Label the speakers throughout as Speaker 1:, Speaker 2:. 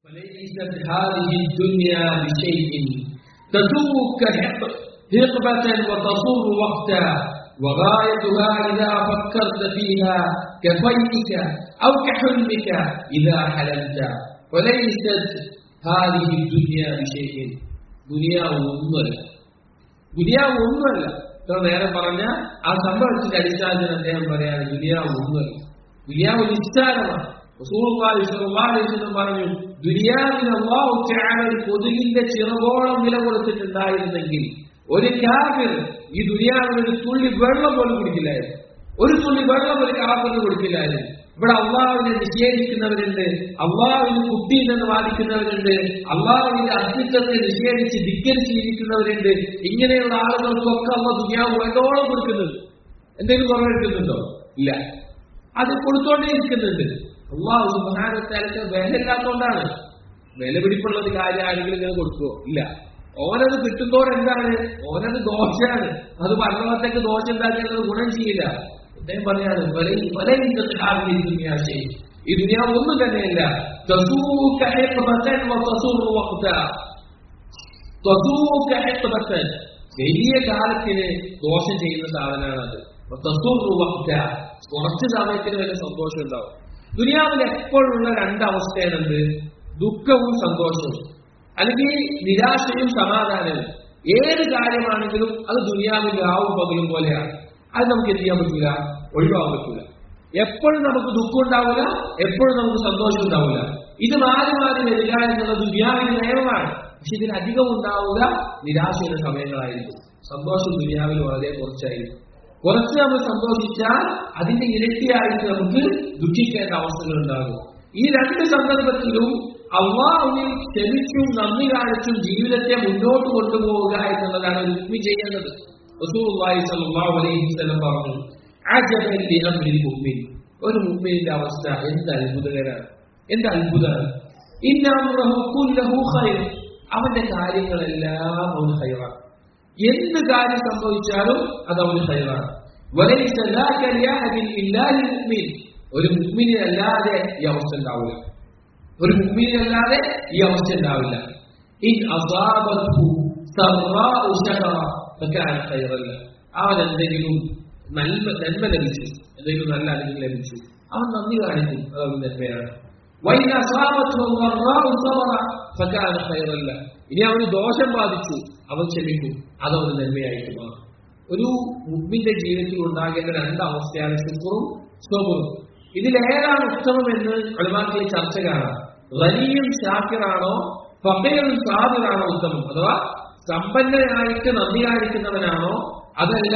Speaker 1: فليست هذه الدنيا بشيء تسوك حقبة وتصور وقتا وغايتها إذا فكرت فيها كفيك أو كحلمك إذا حلمت وليست هذه الدنيا بشيء دنيا ഒന്നുമല്ല ദുനിയാവ് ഒന്നുമല്ല ഇത്ര നേരം പറഞ്ഞ ആ സംഭവത്തിന്റെ അടിസ്ഥാനത്തിൽ അദ്ദേഹം പറയാണ് ദുനിയാവ് ഒന്നുമല്ല ദുനിയാവ് നിസ്സാരമാണ് റസൂലുള്ളാഹി സ്വല്ലല്ലാഹു അലൈഹി വസല്ലം പറഞ്ഞു ദുനിയാവിന് അല്ലാഹു തആല ഒരു കൊതുകിന്റെ ചിറകോളം വില കൊടുത്തിട്ടുണ്ടായിരുന്നെങ്കിൽ ഒരു കാഫിർ ഈ ദുനിയാവിന് ഒരു തുള്ളി വെള്ളം പോലും കുടിക്കില്ലായിരുന്നു ഒരു തുള്ളി വെള്ളം ഒരു കാഫിറിന് കൊടുക്കില്ലായിരുന്നു ഇവിടെ അള്ളാഹുവിനെ നിഷേധിക്കുന്നവരുണ്ട് അള്ളാഹുവിന് കുട്ടിയില്ലെന്ന് വാദിക്കുന്നവരുണ്ട് അള്ളാഹുവിന്റെ അസ്തിത്വത്തെ നിഷേധിച്ച് ധിക്കരിച്ച് ജീവിക്കുന്നവരുണ്ട് ഇങ്ങനെയുള്ള ആളുകൾക്കൊക്കെ അള്ള ദുനിയാവ് വേണ്ടോളം കൊടുക്കുന്നുണ്ട് എന്തെങ്കിലും കുറവ് എടുക്കുന്നുണ്ടോ ഇല്ല അത് കൊടുത്തോണ്ടേ ഇരിക്കുന്നുണ്ട് അള്ളാഹു സുബാനത്താലൊക്കെ വിലയില്ലാത്തോണ്ടാണ് വില പിടിപ്പുള്ള ഒരു കാര്യം ആരെങ്കിലും ഇങ്ങനെ കൊടുക്കുവോ ഇല്ല ഓനത് കിട്ടുന്നതോടെ എന്താണ് ഓനത് ദോഷമാണ് അത് പരലോകത്തേക്ക് ദോഷം ഉണ്ടാക്കിയത് ഗുണം ചെയ്യില്ല അദ്ദേഹം പറയാണ് വലയിൽ വലയിൽ ദുനിയാശേ ഈ ദുനിയാവ് ഒന്നും തന്നെയല്ല തസൂക ഹിക്മതൻ വതസൂറു വഖ്ത. തസൂക ഹിക്മതൻ. വലിയ കാലത്തിന് ദോഷം ചെയ്യുന്ന സാധനമാണ് അത് തസൂറു വഖ്ത. കുറച്ച് സമയത്തിന് വലിയ സന്തോഷം ഉണ്ടാവും ദുനിയാവിൽ എപ്പോഴുള്ള രണ്ടവസ്ഥയാണെന്ത് ദുഃഖവും സന്തോഷവും അല്ലെങ്കിൽ നിരാശയും സമാധാനവും ഏത് കാര്യമാണെങ്കിലും അത് ദുനിയാവിൽ രാവും പകലും പോലെയാണ് അത് നമുക്ക് എന്ത് ചെയ്യാൻ പറ്റില്ല ഒഴിവാക്കാൻ പറ്റില്ല എപ്പോഴും നമുക്ക് ദുഃഖം ഉണ്ടാവില്ല എപ്പോഴും നമുക്ക് സന്തോഷം ഉണ്ടാവില്ല ഇത് മാറി മാറി വരിക എന്നുള്ളത് ദുനിയാവിന്റെ നിയമമാണ് പക്ഷെ ഇതിൽ അധികം ഉണ്ടാവുക നിരാശയുടെ സമയങ്ങളായിരിക്കും സന്തോഷം ദുനിയാവിൽ വളരെ കുറച്ചായിരിക്കും കുറച്ച് നമ്മൾ സന്തോഷിച്ചാൽ അതിന്റെ ഇരട്ടിയായിട്ട് നമുക്ക് ദുഃഖിക്കേണ്ട അവസ്ഥകൾ ഉണ്ടാകും ഈ രണ്ട് സന്ദർഭത്തിലും അള്ളാഹുവിൽ ക്ഷമിച്ചും നന്ദി കാണിച്ചും ജീവിതത്തെ മുന്നോട്ട് കൊണ്ടുപോവുക എന്നുള്ളതാണ് ഒരു മുഗ്മി ചെയ്യേണ്ടത് റസൂലുള്ളാഹി സ്വല്ലല്ലാഹു അലൈഹി വസല്ലം പറഞ്ഞു അജബൻ ലിഅംരിൽ മുഅ്മിൻ ഒരു മുഅ്മിനിന്റെ അവസ്ഥ എന്ത് അത്ഭുതകരമാണ് എന്ത് അത്ഭുതമാണ് ഇന്ന അംറഹു കുല്ലഹു ഖൈർ അവന്റെ കാര്യങ്ങളെല്ലാം അവന് ഖൈറാണ് എന്ത് കാര്യം സംഭവിച്ചാലും അത് അവന് ഖൈറാണ് വലൈസ ലാക ലിഅഹദിൻ ഇല്ലാഹി മുഅ്മിൻ ഒരു മുഅ്മിനിനല്ലാതെ ഈ അവസ്ഥ ഉണ്ടാവില്ല ഒരു മുഅ്മിനിനല്ലാതെ ഈ അവസ്ഥ ഉണ്ടാവില്ല ഇൻ അസാബത്ഹു സറാഉ ശകറ ഫകാന ഖൈറൻ ലഹു അവൻ എന്തെങ്കിലും നന്മ നന്മ ലഭിച്ചു എന്തെങ്കിലും നല്ല അനുഭവം ലഭിച്ചു അവൻ നന്ദി കാണിക്കും അത് അവൻ നന്മയാണ് വൈൻ അസാബത്ഹു ضراء صبر فكان خيرا له ഇനി അവന് ദോഷം ബാധിച്ചു അവൻ ക്ഷമിക്കും അത് അവന് നന്മയായിട്ട് മാറും ഒരു മുഗ്മിന്റെ ജീവിതത്തിൽ ഉണ്ടാകേണ്ട രണ്ട് അവസ്ഥയാണ് ശുക്റും സ്വബറും ഇതിലേതാണ് ഉത്തമമെന്ന് ഒളിമാക്കിയ ചർച്ച കാണാം വലിയും ഷാക്കിറാണോ ഫക്കയും സാദിറാണോ ഉത്തമം അഥവാ സമ്പന്നനായിട്ട് നന്ദി കാണിക്കുന്നവനാണോ അതല്ല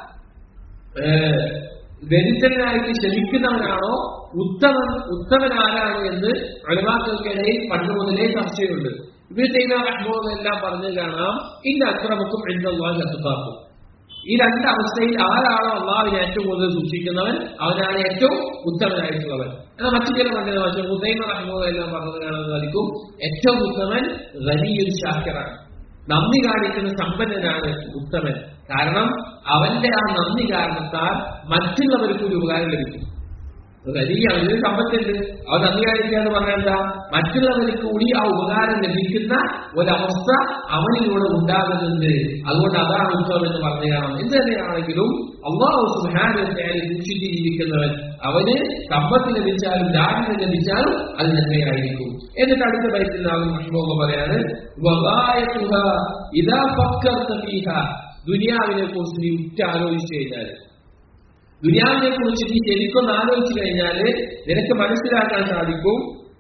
Speaker 1: ദരിദ്രനായിട്ട് ക്ഷമിക്കുന്നവനാണോ ഉത്തമൻ ഉത്തമൻ ആരാണ് എന്ന് ഒളിമാക്കൾക്കിടയിൽ പണ്ട് മുതലേ ചർച്ചയുണ്ട് ഇവർ ചെയ്യുന്ന അഹ്മോദെല്ലാം പറഞ്ഞു കാണാം ഇന്ന അക്രമക്കും എന്നുള്ള ചത്തുക്കാക്കും ഈ രണ്ട് അവസ്ഥയിൽ ആരാണോ അള്ളാഹുവിനെ ഏറ്റവും കൂടുതൽ സൂക്ഷിക്കുന്നവൻ അവനാണ് ഏറ്റവും ഉത്തമനായിട്ടുള്ളവൻ എന്നാൽ മറ്റു ചില പണ്ഡിത പക്ഷേ ഹുസൈമ റഹ്മോദ് എല്ലാം പറഞ്ഞത് കാണാൻ സാധിക്കും ഏറ്റവും ഉത്തമൻ വലിയൊരു ശാക്കറാണ് നന്ദി കാണിക്കുന്ന സമ്പന്നനാണ് ഉത്തമൻ കാരണം അവന്റെ ആ നന്ദി കാരണത്താൽ മറ്റുള്ളവർക്ക് ഒരു ഉപകാരം ലഭിക്കും വലിയ അവന് സമ്പത്തുണ്ട് അവൻ നന്ദി കാണിക്കുക എന്ന് പറഞ്ഞാൽ എന്താ മറ്റുള്ളവർക്ക് കൂടി ആ ഉപകാരം ലഭിക്കുന്ന ഒരവസ്ഥ അവനിലൂടെ ഉണ്ടാകുന്നുണ്ട് അതുകൊണ്ട് അതാണ് ഉത്സവം എന്ന് പറഞ്ഞതാണ് എന്ത് തന്നെയാണെങ്കിലും അള്ളാഹു സുഹാനത്തെ സൂക്ഷിച്ച് ജീവിക്കുന്നവൻ അവന് സമ്പത്ത് ലഭിച്ചാലും ദാരിദ്ര്യം ലഭിച്ചാലും അത് നന്മയായിരിക്കും എന്നിട്ട് അടുത്ത ബൈത്തിൽ നാം മഹിമ പറയാണ് വഗായതുഹ ഇദാ ഫക്കർത ഫീഹ ദുനിയാവിനെ കുറിച്ച് നീ ഉറ്റ ആലോചിച്ചു കഴിഞ്ഞാൽ ദുനിയാവിനെ കുറിച്ച് നീ ശരിക്കൊന്ന് ആലോചിച്ചു കഴിഞ്ഞാൽ നിനക്ക് മനസ്സിലാക്കാൻ സാധിക്കും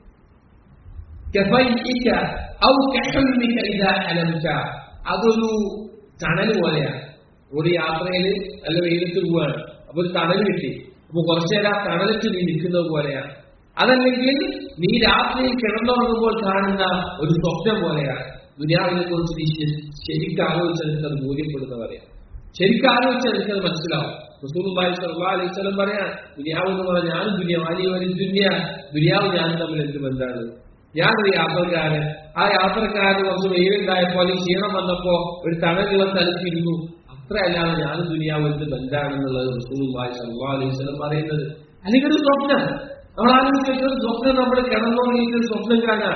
Speaker 1: കഫൈഇക ഔ കഹൽമിക ഇദാ ഹലംത അതൊരു തണൽ പോലെയാണ് ഒരു യാത്രയിൽ നല്ല വെയിലത്ത് പോവാണ് അപ്പൊ ഒരു തണൽ കിട്ടി അപ്പൊ കുറച്ചു നേരം ആ തണലിട്ട് നീ നിൽക്കുന്നത് പോലെയാണ് അതല്ലെങ്കിൽ നീ രാത്രിയിൽ കിടന്നുറങ്ങുമ്പോൾ കാണുന്ന ഒരു സ്വപ്നം പോലെയാണ് ദുനിയാവിനെ കുറിച്ച് നീ ശരിക്കും ആലോചിച്ചാൽ നിനക്കത് ബോധ്യപ്പെടുന്നവരെയാണ് ശരിക്കും ആലോചിച്ചാൽ നിനക്കത് മനസ്സിലാവും റസൂലുള്ളാഹി സ്വല്ലല്ലാഹു അലൈഹി വസല്ലം പറയാ ദുനിയാവ് എന്ന് പറഞ്ഞാൽ ഞാനും ദുനിയാവ് അലി ഒരു ദുനിയ ദുനിയാവ് ഞാനും തമ്മിൽ എന്ത് ബന്ധമാണ് ഞാനൊരു യാത്രക്കാരൻ ആ യാത്രക്കാരന് കുറച്ച് വെയിലുണ്ടായപ്പോൾ അല്ലെങ്കിൽ ക്ഷീണം വന്നപ്പോ ഒരു തണലുള്ള സ്ഥലത്തിരുന്നു അത്രയല്ലാതെ ഞാനും ദുനിയാവ് എന്ത് ബന്ധാണെന്നുള്ളത് റസൂലുള്ളാഹി സ്വല്ലല്ലാഹു അലൈഹി വസല്ലം പറയുന്നത് അല്ലെങ്കിൽ ഒരു സ്വപ്നം നമ്മൾ ആലോചിച്ച ഒരു സ്വപ്നം നമ്മൾ കിടന്നുറങ്ങിയിട്ട് ഒരു സ്വപ്നം കാണാൻ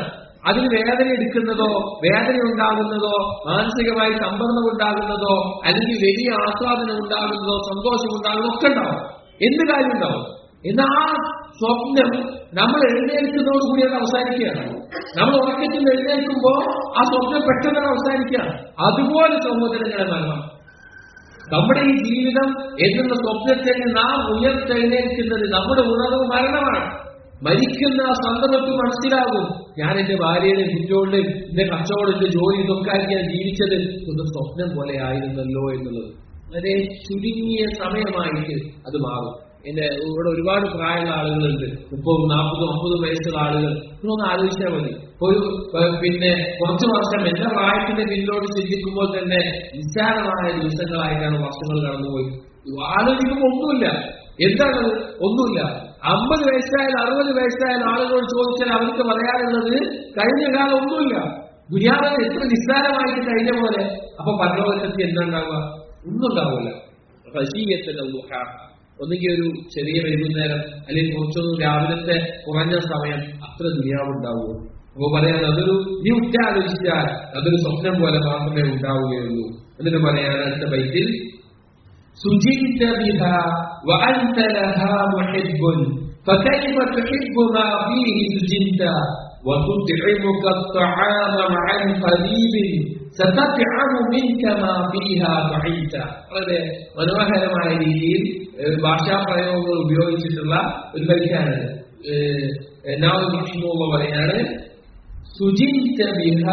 Speaker 1: അതിന് വേദന എടുക്കുന്നതോ വേദന ഉണ്ടാകുന്നതോ മാനസികമായി സമ്പർണം ഉണ്ടാകുന്നതോ അല്ലെങ്കിൽ വലിയ ആസ്വാദനം ഉണ്ടാകുന്നതോ സന്തോഷം ഉണ്ടാകുന്നതോ ഒക്കെ ഉണ്ടാവും എന്ത് കാര്യം ഉണ്ടാവും എന്നാൽ ആ സ്വപ്നം നമ്മൾ എഴുന്നേൽക്കുന്നതോടുകൂടി അത് അവസാനിക്കുകയാണ് നമ്മൾ ഉറക്കത്തിൽ എഴുന്നേൽക്കുമ്പോൾ ആ സ്വപ്നം പെട്ടെന്ന് അവസാനിക്കുകയാണ് അതുപോലെ സഹോദരങ്ങളെ മരണം നമ്മുടെ ഈ ജീവിതം എന്നുള്ള സ്വപ്നത്തിൽ നാം ഉയർത്തെഴുന്നേൽക്കുന്നത് നമ്മുടെ ഉണർവ് മരണമാണ് മരിക്കുന്ന ആ സന്ദർഭത്തിൽ മനസ്സിലാകും ഞാൻ എന്റെ ഭാര്യയുടെ കുറ്റോണ്ട് എന്റെ കച്ചവടം എന്റെ ജോലി ഇതൊക്കെ ആയി ഞാൻ ജീവിച്ചത് ഒരു സ്വപ്നം പോലെ ആയിരുന്നല്ലോ എന്നുള്ളത് വളരെ ചുരുങ്ങിയ സമയമായിട്ട് അത് മാറും എന്റെ ഇവിടെ ഒരുപാട് പ്രായമുള്ള ആളുകളുണ്ട് മുപ്പതും നാൽപ്പതും അമ്പതും വയസ്സുള്ള ആളുകൾ നിങ്ങളൊന്ന് ആലോചിച്ചാൽ മതി ഒരു ഏഹ്, പിന്നെ കുറച്ച് വർഷം എന്റെ പ്രായത്തിന്റെ പിന്നിലോട്ട് ചിന്തിക്കുമ്പോൾ തന്നെ നിസ്സാരമായ ദിവസങ്ങളായിട്ടാണ് വർഷങ്ങൾ കടന്നുപോയി ആലോചിക്കുമ്പോൾ ഒന്നുമില്ല എന്താണ് ഒന്നുമില്ല അമ്പത് വയസ്സായാലും അറുപത് വയസ്സായാലും ആളുകളോട് ചോദിച്ചാൽ അവർക്ക് പറയാനുള്ളത് കഴിഞ്ഞ കാലം ഒന്നുമില്ല ദുര്യാതം എത്ര നിസ്സാരമായിട്ട് കഴിഞ്ഞ പോലെ അപ്പൊ പരലോകത്തെത്തി എന്താ ഉണ്ടാവുക ഒന്നും ഉണ്ടാവില്ല റശീയത്തിന്റെ ഒന്നുകിൽ ഒരു ചെറിയ വൈകുന്നേരം അല്ലെങ്കിൽ കുറച്ചൊന്നും രാവിലത്തെ കുറഞ്ഞ സമയം അത്ര ദുര്യാവുണ്ടാവുള്ളൂ അപ്പൊ പറയാൻ അതൊരു നീ ഉറ്റാലോചിച്ചാൽ അതൊരു സ്വപ്നം പോലെ മാത്രമേ ഉണ്ടാവുകയുള്ളൂ എന്നിട്ട് പറയാൻ അടുത്ത ബൈറ്റിൽ سجنت بها وأنت لها محب فكيف تحب ما فيه سجنت وتطعمك الطعام عن قريب ستطعم منك ما فيها ضعيت വളരെ മനോഹരമായ രീതിയിൽ ഏഹ്, ഭാഷാപ്രയോഗങ്ങൾ ഉപയോഗിച്ചിട്ടുള്ള ഒരു ബൈറ്റാണിത് നാവ് പറയാണ് സുജിന്ത ബിഹ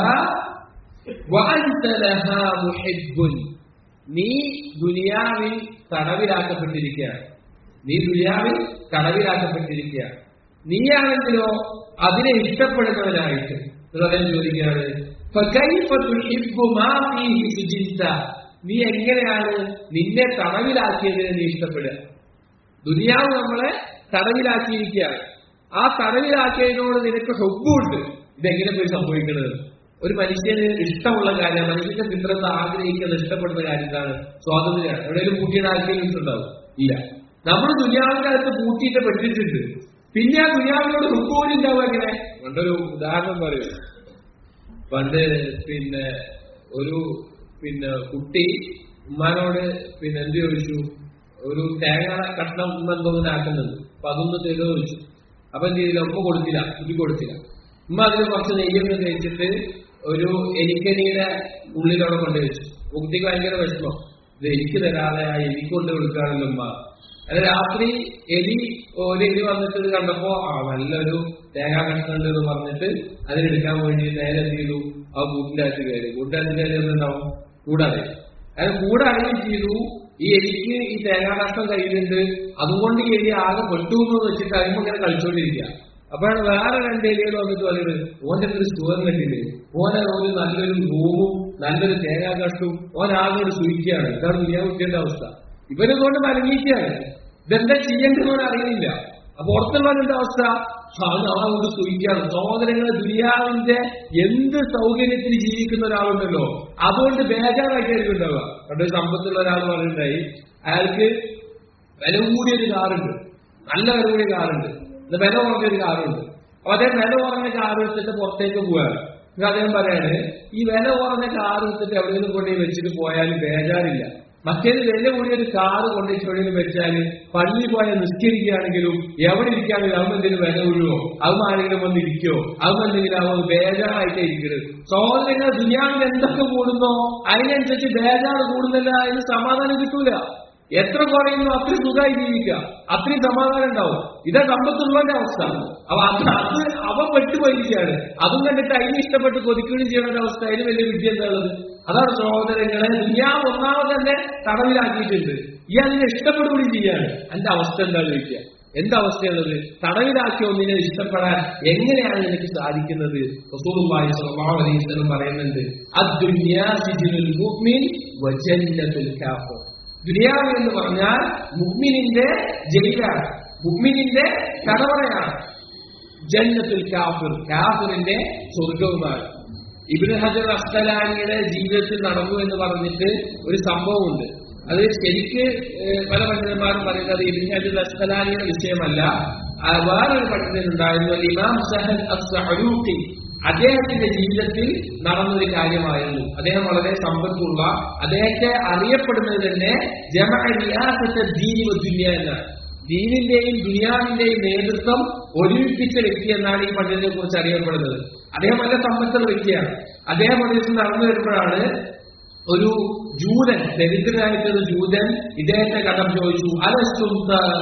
Speaker 1: വഅൻത ലഹാ മുഹിബ്ബുൻ നീ ദുനിയാവിൽ തടവിലാക്കപ്പെട്ടിരിക്കുകയാണ് നീ ദുനിയാവിൽ തടവിലാക്കപ്പെട്ടിരിക്കുകയാണ് നീയാണെങ്കിലോ അതിനെ ഇഷ്ടപ്പെടുന്നവനായിട്ട് ഹൃദയം ചോദിക്കുകയാണ് فكيف تحب ما فيه سجنت? നീ എങ്ങനെയാണ് നിന്നെ തടവിലാക്കിയതിനെ നീ ഇഷ്ടപ്പെടുക ദുനിയാവ് നമ്മളെ തടവിലാക്കിയിരിക്കുകയാണ് ആ തടവിലാക്കിയതിനോട് നിനക്ക് ഹൊബുണ്ട് ഇതെങ്ങനെ പോയി സംഭവിക്കുന്നത് ഒരു മനുഷ്യന് ഇഷ്ടമുള്ള കാര്യം മനുഷ്യന്റെ പിത്രത്തെ ആഗ്രഹിക്കുന്നത് ഇഷ്ടപ്പെടുന്ന കാര്യം എന്താണ് സ്വാതന്ത്ര്യമാണ് എവിടെയെങ്കിലും പൂട്ടിയുടെ ആഗ്രഹിച്ചിട്ടുണ്ടാവും ഇല്ല നമ്മൾ ദുനിയാവിന്റെ അകത്ത് പൂട്ടിയിട്ട് പെട്ടിട്ടുണ്ട് പിന്നെ ആ ദുനിയാവിനോട് ഹുക്കൂരി ഉണ്ടാവും എങ്ങനെ പണ്ടൊരു ഉദാഹരണം പറയും പണ്ട് പിന്നെ ഒരു പിന്നെ കുട്ടി ഉമ്മാനോട് പിന്നെ എന്ത് ചോദിച്ചു ഒരു തേങ്ങ കഷ്ണം ഉമ്മ എന്തോ ഇങ്ങനെ ആക്കുന്നുണ്ട് അപ്പൊ അതൊന്ന് തരുമോ ചോദിച്ചു അപ്പൊ എന്ത് ചെയ്തില്ല ഉമ്മ കൊടുത്തില്ല കുട്ടി കൊടുത്തില്ല ഉമ്മ അതിന് കുറച്ച് നെയ്യൊക്കെ തേച്ചിട്ട് ഒരു എലിക്കനിയുടെ ഉള്ളിലവിടെ കൊണ്ടുവച്ചു കുട്ടിക്ക് ഭയങ്കര വിഷമം ഇത് എനിക്ക് തരാതെ ആ എലിക്ക് കൊണ്ട് കൊടുക്കാറില്ല ഉമ്മ അത് രാത്രി എലി ഒരു എലി വന്നിട്ട് ഇത് കണ്ടപ്പോ ആ നല്ലൊരു തേങ്ങാ കഷ്ണുണ്ട് എന്ന് പറഞ്ഞിട്ട് അതിനെടുക്കാൻ വേണ്ടി നേരെ എന്ത് ചെയ്തു ആ കൂട്ടിന്റെ അകത്ത് കയറി കൂട്ടിന്റെ അകത്ത് കയറി എന്തുണ്ടാവും കൂടാതെ അത് കൂടാകുകയും ചെയ്തു ഈ എലിക്ക് ഈ തേങ്ങാ കഷ്ണം കയ്യിലുണ്ട് അതുകൊണ്ട് ഈ എലി ആകെ പെട്ടു എന്ന് വെച്ചിട്ട് അതിന് ഇങ്ങനെ കളിച്ചോണ്ടിരിക്കുക അപ്പോഴാണ് വേറെ രണ്ട് എലികൾ വന്നിട്ട് പറയുന്നത് ഓന്റെ ഒരു സുഖം കണ്ടില്ലേ ഓനെ ഒരു നല്ലൊരു റൂമും നല്ലൊരു തേങ്ങാ കഷ്ണവും ഓൻ ആകെ ഒരു സൂചിക്കുകയാണ് ഇതാണ് ദുനിയാ കുട്ടിയുടെ അവസ്ഥ ഇവരതുകൊണ്ട് മലങ്ങിയിരിക്കുകയാണ് ഇതെന്താ ചെയ്യേണ്ടതെന്ന് അറിയുന്നില്ല അപ്പൊ ഓർത്തുള്ളവരുടെ അവസ്ഥ ആളോട് സൂചിക്കുകയാണ് സഹോദരങ്ങളെ ദുനിയാവിന്റെ എന്ത് സൗകര്യത്തിൽ ജീവിക്കുന്ന ഒരാളുണ്ടല്ലോ അതുകൊണ്ട് ബേജാറായിട്ടായിരിക്കും ഉണ്ടാവുക പണ്ടൊരു സമ്പത്തുള്ള ഒരാൾ പറയുണ്ടായി അയാൾക്ക് വില കൂടിയൊരു കാറുണ്ട് നല്ല വില കൂടിയ കാറുണ്ട് ഇത് വില കുറഞ്ഞൊരു കാറുണ്ട് അപ്പൊ അദ്ദേഹം വില കുറഞ്ഞ കാർ എടുത്തിട്ട് പുറത്തേക്ക് പോവാണ് എന്നിട്ട് അദ്ദേഹം പറയാണ് ഈ വില കുറഞ്ഞ കാർ എടുത്തിട്ട് എവിടെയെങ്കിലും കൊണ്ടുപോയി വെച്ചിട്ട് പോയാലും ബേജാറില്ല മറ്റേത് വില കൂടിയൊരു കാറ് കൊണ്ടുപോയി എവിടെയെങ്കിലും വെച്ചാല് പള്ളി പോയാൽ നിസ്കരിക്കുകയാണെങ്കിലും എവിടെ ഇരിക്കുകയാണെങ്കിലും അവൻ എന്തെങ്കിലും വില വീഴുവോ അവൻ ആരെങ്കിലും വന്ന് ഇരിക്കോ അവൻ എന്തെങ്കിലും അവൻ ബേജാറായിട്ടേ ഇരിക്കുന്നത് സഹോദരങ്ങൾ ദുനിയാവിൽ എന്തൊക്കെ കൂടുന്നോ അതിനനുസരിച്ച് ബേജാറ് കൂടുന്നില്ല അതിന് സമാധാനം കിട്ടൂല എത്ര കുറയുന്നു അത്രയും സുഖമായി ജീവിക്കുക അത്രയും സമാധാനം ഉണ്ടാവും ഇതാ സമ്പത്തുള്ളവന്റെ അവസ്ഥ അപ്പൊ അത് അത് അവൻ പെട്ടുപോയിരിക്കുകയാണ് അതും കണ്ടിട്ട് അതിന് ഇഷ്ടപ്പെട്ട് കൊതിക്കുകയും ചെയ്യുന്ന ഒരു അവസ്ഥ അതിന് വലിയ വിദ്യ എന്താണുള്ളത് അതാണ് സഹോദരങ്ങളെ ദുനിയാവ് ഒന്നാമത് തന്നെ തടവിലാക്കിയിട്ടുണ്ട് ഈ അതിനെ ഇഷ്ടപ്പെടുകയും ചെയ്യാണ് എന്റെ അവസ്ഥ എന്താ ചോദിക്കുക എന്തവസ്ഥയുള്ളത് തടവിലാക്കിയ ഒന്നിനെ ഇഷ്ടപ്പെടാൻ എങ്ങനെയാണ് എനിക്ക് സാധിക്കുന്നത് റസൂലുള്ളാഹി സ്വല്ലല്ലാഹു അലൈഹി വസല്ലം പറയുന്നുണ്ട് അദ്ദുന്യാ സിജ്നുൽ മുഅ്മിൻ വജന്നത്തുൽ കാഫിർ ദുനിയാവ് എന്ന് പറഞ്ഞാൽ മുഹ്മിനിന്റെ ജയിലാണ് മുഹ്മിനിന്റെ കടവറയാണ് ജന്നത്തുൽ കാഫിർ കാഫിറിന്റെ സ്വർഗവുമാണ് ഇബ്നു ഹജർ അസ്തലാനിയുടെ ജീവിതത്തിൽ നടന്നു എന്ന് പറഞ്ഞിട്ട് ഒരു സംഭവമുണ്ട് അത് ശരിക്ക് ഏഹ്, പല പണ്ഡിതന്മാരും പറയുന്നത് അത് ഇബ്നു ഹജർ അസ്തലാനിയുടെ വിഷയമല്ല ആ വേറൊരു പണ്ഡിതനുണ്ടായിരുന്നു അൽ ഇമാം സഹൽ അസ്സഅലൂഖി അദ്ദേഹത്തിന്റെ ജീവിതത്തിൽ നടന്നൊരു കാര്യമായിരുന്നു അദ്ദേഹം വളരെ സമ്പത്തുള്ള അദ്ദേഹത്തെ അറിയപ്പെടുന്നത് തന്നെ ജമഅരിയാസത്തെ ദീനി ദുനിയ എന്നാണ് ദീനിന്റെയും ദുനിയാവിന്റെയും നേതൃത്വം ഒരുമിപ്പിച്ച വ്യക്തി എന്നാണ് ഈ പണ്ഡിതനെ കുറിച്ച് അറിയപ്പെടുന്നത് അദ്ദേഹം നല്ല സമ്പത്തുള്ള വ്യക്തിയാണ് അദ്ദേഹം ഒരു ദിവസം നടന്നു വരുമ്പോഴാണ് ഒരു ജൂതൻ ദരിദ്രനായിട്ടൊരു ജൂതൻ ഇദ്ദേഹത്തെ കടം ചോദിച്ചു അലസ്തും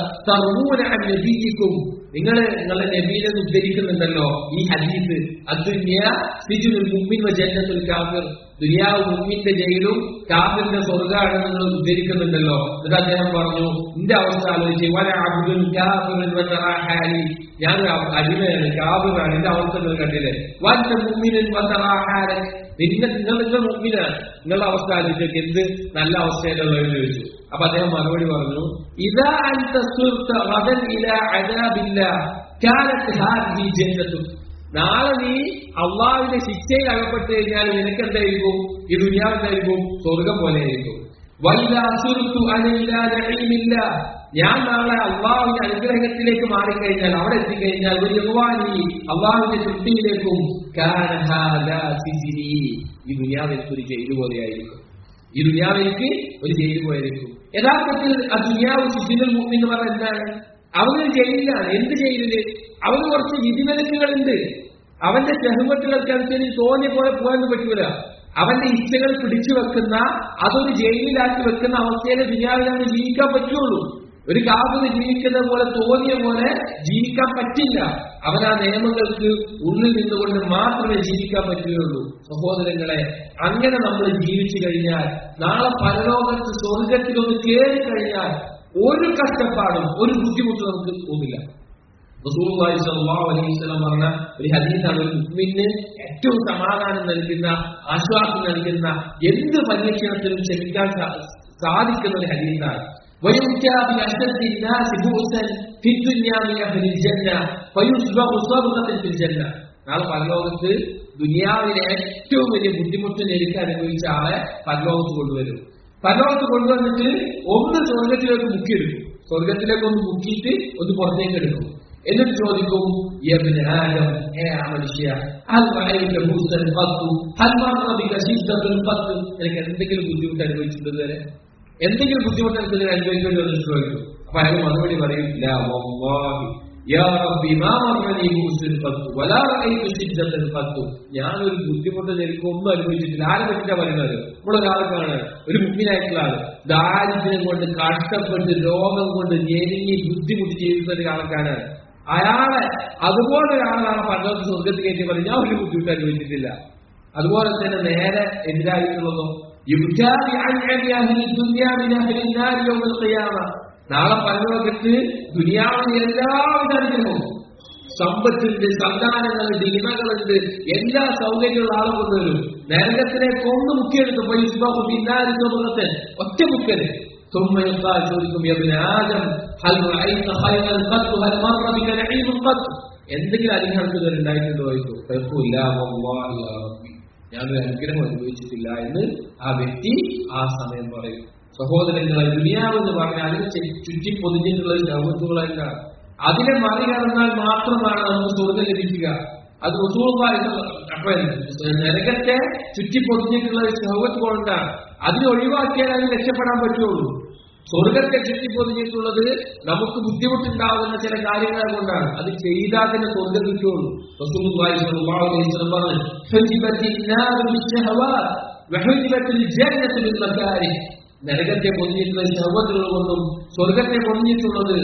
Speaker 1: നബിക്കും നിങ്ങൾ നിങ്ങളുടെ നബീനെ ഉദ്ധരിക്കുന്നുണ്ടല്ലോ ഈ ഹദീസ് അദ്ദുന്യ സിജുൽ മുമ്മിൻ ജന്നത്തുൽ കാഫിർ ദുനിയാവ് മുമ്മിന്റെ ജയിലും കാഫിറിന്റെ സ്വർഗമാണ് നിങ്ങൾ ഉദ്ധരിക്കുന്നുണ്ടല്ലോ എന്നിട്ട് അദ്ദേഹം പറഞ്ഞു എന്റെ അവസ്ഥ ആലോചിച്ച് വല അബ്ദുൽ കാഫിറിൻ വതറാഹാലി ഞാൻ ഒരു അടിമയാണ് കാഫിറാണ് എന്റെ അവസ്ഥ നിങ്ങൾ കണ്ടില്ലേ വന്റെ മുമ്മിനും വതറാഹാലൻ നിന്നെ നിങ്ങൾ നിങ്ങൾ മുമ്പിനാണ് നിങ്ങളുടെ അവസ്ഥ ആലോചിച്ചൊക്കെ എന്ത് നല്ല അവസ്ഥയിലുള്ളതെന്ന് ചോദിച്ചു അപ്പൊ അദ്ദേഹം മറുപടി പറഞ്ഞു ഇതാ അൻത സുർത്ത ഗദൻ ഇലാ അദാബില്ല കാലത്ത് ഹാദിഹി ജന്നത്തു നാളെ നീ അള്ളാഹുവിന്റെ ശിക്ഷയിൽ അകപ്പെട്ട് കഴിഞ്ഞാൽ നിനക്ക് എന്തായിരിക്കും ഈ ദുനിയാവ് എന്തായിരിക്കും സ്വർഗം പോലെ ആയിരിക്കും വൈല അസുർത്തു അനില്ല നഈമില്ല ഞാൻ നാളെ അള്ളാഹുവിന്റെ അനുഗ്രഹത്തിലേക്ക് മാറിക്കഴിഞ്ഞാൽ അവിടെ എത്തിക്കഴിഞ്ഞാൽ ഒരു യഹ്വാനി അള്ളാഹുവിന്റെ തൃപ്തിയിലേക്കും കാന ഹാദാ സിജ്നി. ഈ ദുനിയാവ് ഒരു ജയിൽ പോലെയായിരിക്കും ഈ ദുനിയാവിലേക്ക് ഒരു ജയിൽ പോയിരിക്കും യഥാർത്ഥത്തിൽ ആ ദുനിയാവ് സിജിനുൽ മുഅ്മിൻ എന്ന് പറഞ്ഞാൽ എന്താണ് അവനൊരു ജയിലിലാണ് എന്ത് ജയിലില് അവന് കുറച്ച് വിധിവിലക്കുകളുണ്ട് അവന്റെ ചെറുമട്ടുകൾക്ക് അനുസരിച്ച് തോന്നിയ പോലെ പോകാൻ പറ്റൂല അവന്റെ ഇച്ഛകൾ പിടിച്ചു വെക്കുന്ന അതൊരു ജയിലിലാക്കി വെക്കുന്ന അവസ്ഥയിലെ ദുനിയാവിൽ അവന് ജീവിക്കാൻ പറ്റുള്ളൂ ഒരു കാവിന് ജീവിക്കുന്ന പോലെ തോന്നിയ പോലെ ജീവിക്കാൻ പറ്റില്ല അവൻ ആ നിയമങ്ങൾക്ക് ഉള്ളിൽ നിന്നുകൊണ്ട് മാത്രമേ ജീവിക്കാൻ പറ്റുകയുള്ളൂ സഹോദരങ്ങളെ അങ്ങനെ നമ്മൾ ജീവിച്ചു കഴിഞ്ഞാൽ നാളെ പരലോകത്ത് സ്വർഗത്തിലൊന്ന് കയറി കഴിഞ്ഞാൽ ഒരു കഷ്ടപ്പാടും ഒരു ബുദ്ധിമുട്ടും നമുക്ക് തോന്നില്ല റസൂലുള്ളാഹി സ്വല്ലല്ലാഹു അലൈഹി വസല്ലം പറഞ്ഞ ഒരു ഹദീസാണ് ഒരു മുസ്ലിമിന് ഏറ്റവും സമാധാനം നൽകുന്ന ആശ്വാസം നൽകുന്ന എന്ത് പരീക്ഷണത്തിലും ക്ഷമിക്കാൻ സാ- സാധിക്കുന്ന ഒരു ഹദീസാണ് ويؤتى بأشد الناس بؤسا في الدنيا من أهل الجنة فيصبغ صبغة في الجنة നാളെ പരലോകത്ത് ദുനിയാവിലെ ഏറ്റവും വലിയ ബുദ്ധിമുട്ട് നേരിട്ട് അനുഭവിച്ച ആളെ പരലോകത്ത് കൊണ്ടുവരും പരലോകത്ത് കൊണ്ടുവന്നിട്ട് ഒന്ന് സ്വർഗത്തിലേക്ക് മുക്കിയെടുക്കും സ്വർഗത്തിലേക്ക് ഒന്ന് മുക്കിയിട്ട് ഒന്ന് പുറത്തേക്ക് എടുക്കും എന്നിട്ട് ചോദിക്കും യബ്ന ആദം ഏ ആ മനുഷ്യ ഹൽ റഅയ്ത മൂസൻ ഖത്തു ഹൽ മർറ ബിക ശിദ്ദത്തുൻ ഖത്തു നിനക്ക് എന്തെങ്കിലും ബുദ്ധിമുട്ട് അനുഭവിച്ചിട്ടുണ്ട് ഇതുവരെ എന്തെങ്കിലും ബുദ്ധിമുട്ട് എനിക്ക് ഇതിൽ അനുഭവിക്കേണ്ടി വന്നിട്ട് ചോദിക്കും അപ്പൊ അയാൾ മറുപടി പറയും ലാ വല്ലാഹി യാ റബ്ബി മാ മർറനി മൂസൻ ഖത്തു വലാ റഅയ്തു ശിദ്ദത്തുൻ ഖത്തു ഞാനൊരു ബുദ്ധിമുട്ട് എനിക്ക് ഒന്നും അനുഭവിച്ചിട്ടില്ല ആരെ പറ്റിട്ടാ പറയുന്നത് നമ്മളൊരാളെ കാണാൻ ഒരു മുമ്പിനായിട്ടുള്ള ആള് ദാരിദ്ര്യം കൊണ്ട് കഷ്ടപ്പെട്ട് രോഗം കൊണ്ട് ഞെരുങ്ങി ബുദ്ധിമുട്ടി ജീവിക്കുന്ന ഒരാൾക്കാണ് അയാളെ അതുപോലെ ഒരാളാണ് പണ്ടത്തെ സ്വർഗത്തിൽ കയറ്റി പറഞ്ഞ് ഞാൻ ഒരു ബുദ്ധിമുട്ട് അനുഭവിച്ചിട്ടില്ല അതുപോലെ തന്നെ നേരെ എതിരായിട്ടുള്ളതോ യുദ്ധാബി അൻഅബി അഹ്ലി ദുനിയാ മിൻ അഹ്ലി النار يوم القيامة നാളെ പരലോകത്ത് ദുനിയാവിലെ എല്ലാവിധ അനുഗ്രഹവും സമ്പത്തുണ്ട് സന്താനങ്ങളുണ്ട് ഇമകളുണ്ട് എല്ലാ സൗകര്യമുള്ള ആളെ കൊണ്ടുവരും നരകത്തിനെ കൊന്നു മുക്കിയെടുത്ത് പൈസ്ബാബു പിന്നാരി സ്വഭാവത്തെ ഒറ്റ മുക്കല് ثم يقال ചോദിക്കും يا ابن آدم هل رأيت خيرا قط هل مر بك نعيم قط എന്തെങ്കിലും അനുഗ്രഹങ്ങൾ ഉണ്ടായിട്ടുണ്ടോ ചോദിച്ചു ഫയഖൂല വല്ലാഹി യാ റബ്ബി ഞാനൊരു അനുഗ്രഹം അനുഭവിച്ചിട്ടില്ല എന്ന് ആ വ്യക്തി ആ സമയം പറയും സഹോദരങ്ങളെ ദുനിയാവ് എന്ന് പറഞ്ഞാൽ അതിന് ചെ- ചുറ്റി പൊതിഞ്ഞിട്ടുള്ള ശൗഹത്തുകളല്ല അതിനെ മറികടന്നാൽ മാത്രമാണ് നമുക്ക് സ്വർഗം ലഭിക്കുക അത് റസൂലുള്ളാഹി അപ്പൊ നരകത്തെ ചുറ്റി പൊതിഞ്ഞിട്ടുള്ള ശൗഹത്ത് കൊണ്ടാണ് അതിനെ ഒഴിവാക്കിയാൽ അതിന് രക്ഷപ്പെടാൻ പറ്റുള്ളൂ സ്വർഗത്തെ ചുറ്റി പൊതിഞ്ഞിട്ടുള്ളത് നമുക്ക് ബുദ്ധിമുട്ടുണ്ടാകുന്ന ചില കാര്യങ്ങൾ കൊണ്ടാണ് അത് ചെയ്താൽ തന്നെ സ്വർഗം കിട്ടുള്ളൂ റസൂലുള്ളാഹി സ്വല്ലല്ലാഹു അലൈഹി വസല്ലം പറഞ്ഞു "ഹുജിബത്തിൻ നാറു ബിശ്ശഹവാത്ത് വഹുജിബത്തിൽ ജന്നത്തു ബിൽ മകാരിഹ്." നരകത്തെ പൊതിഞ്ഞിട്ടുള്ള ശവത്തുകൾ കൊണ്ടും സ്വർഗത്തെ പൊതിഞ്ഞിട്ടുള്ളത്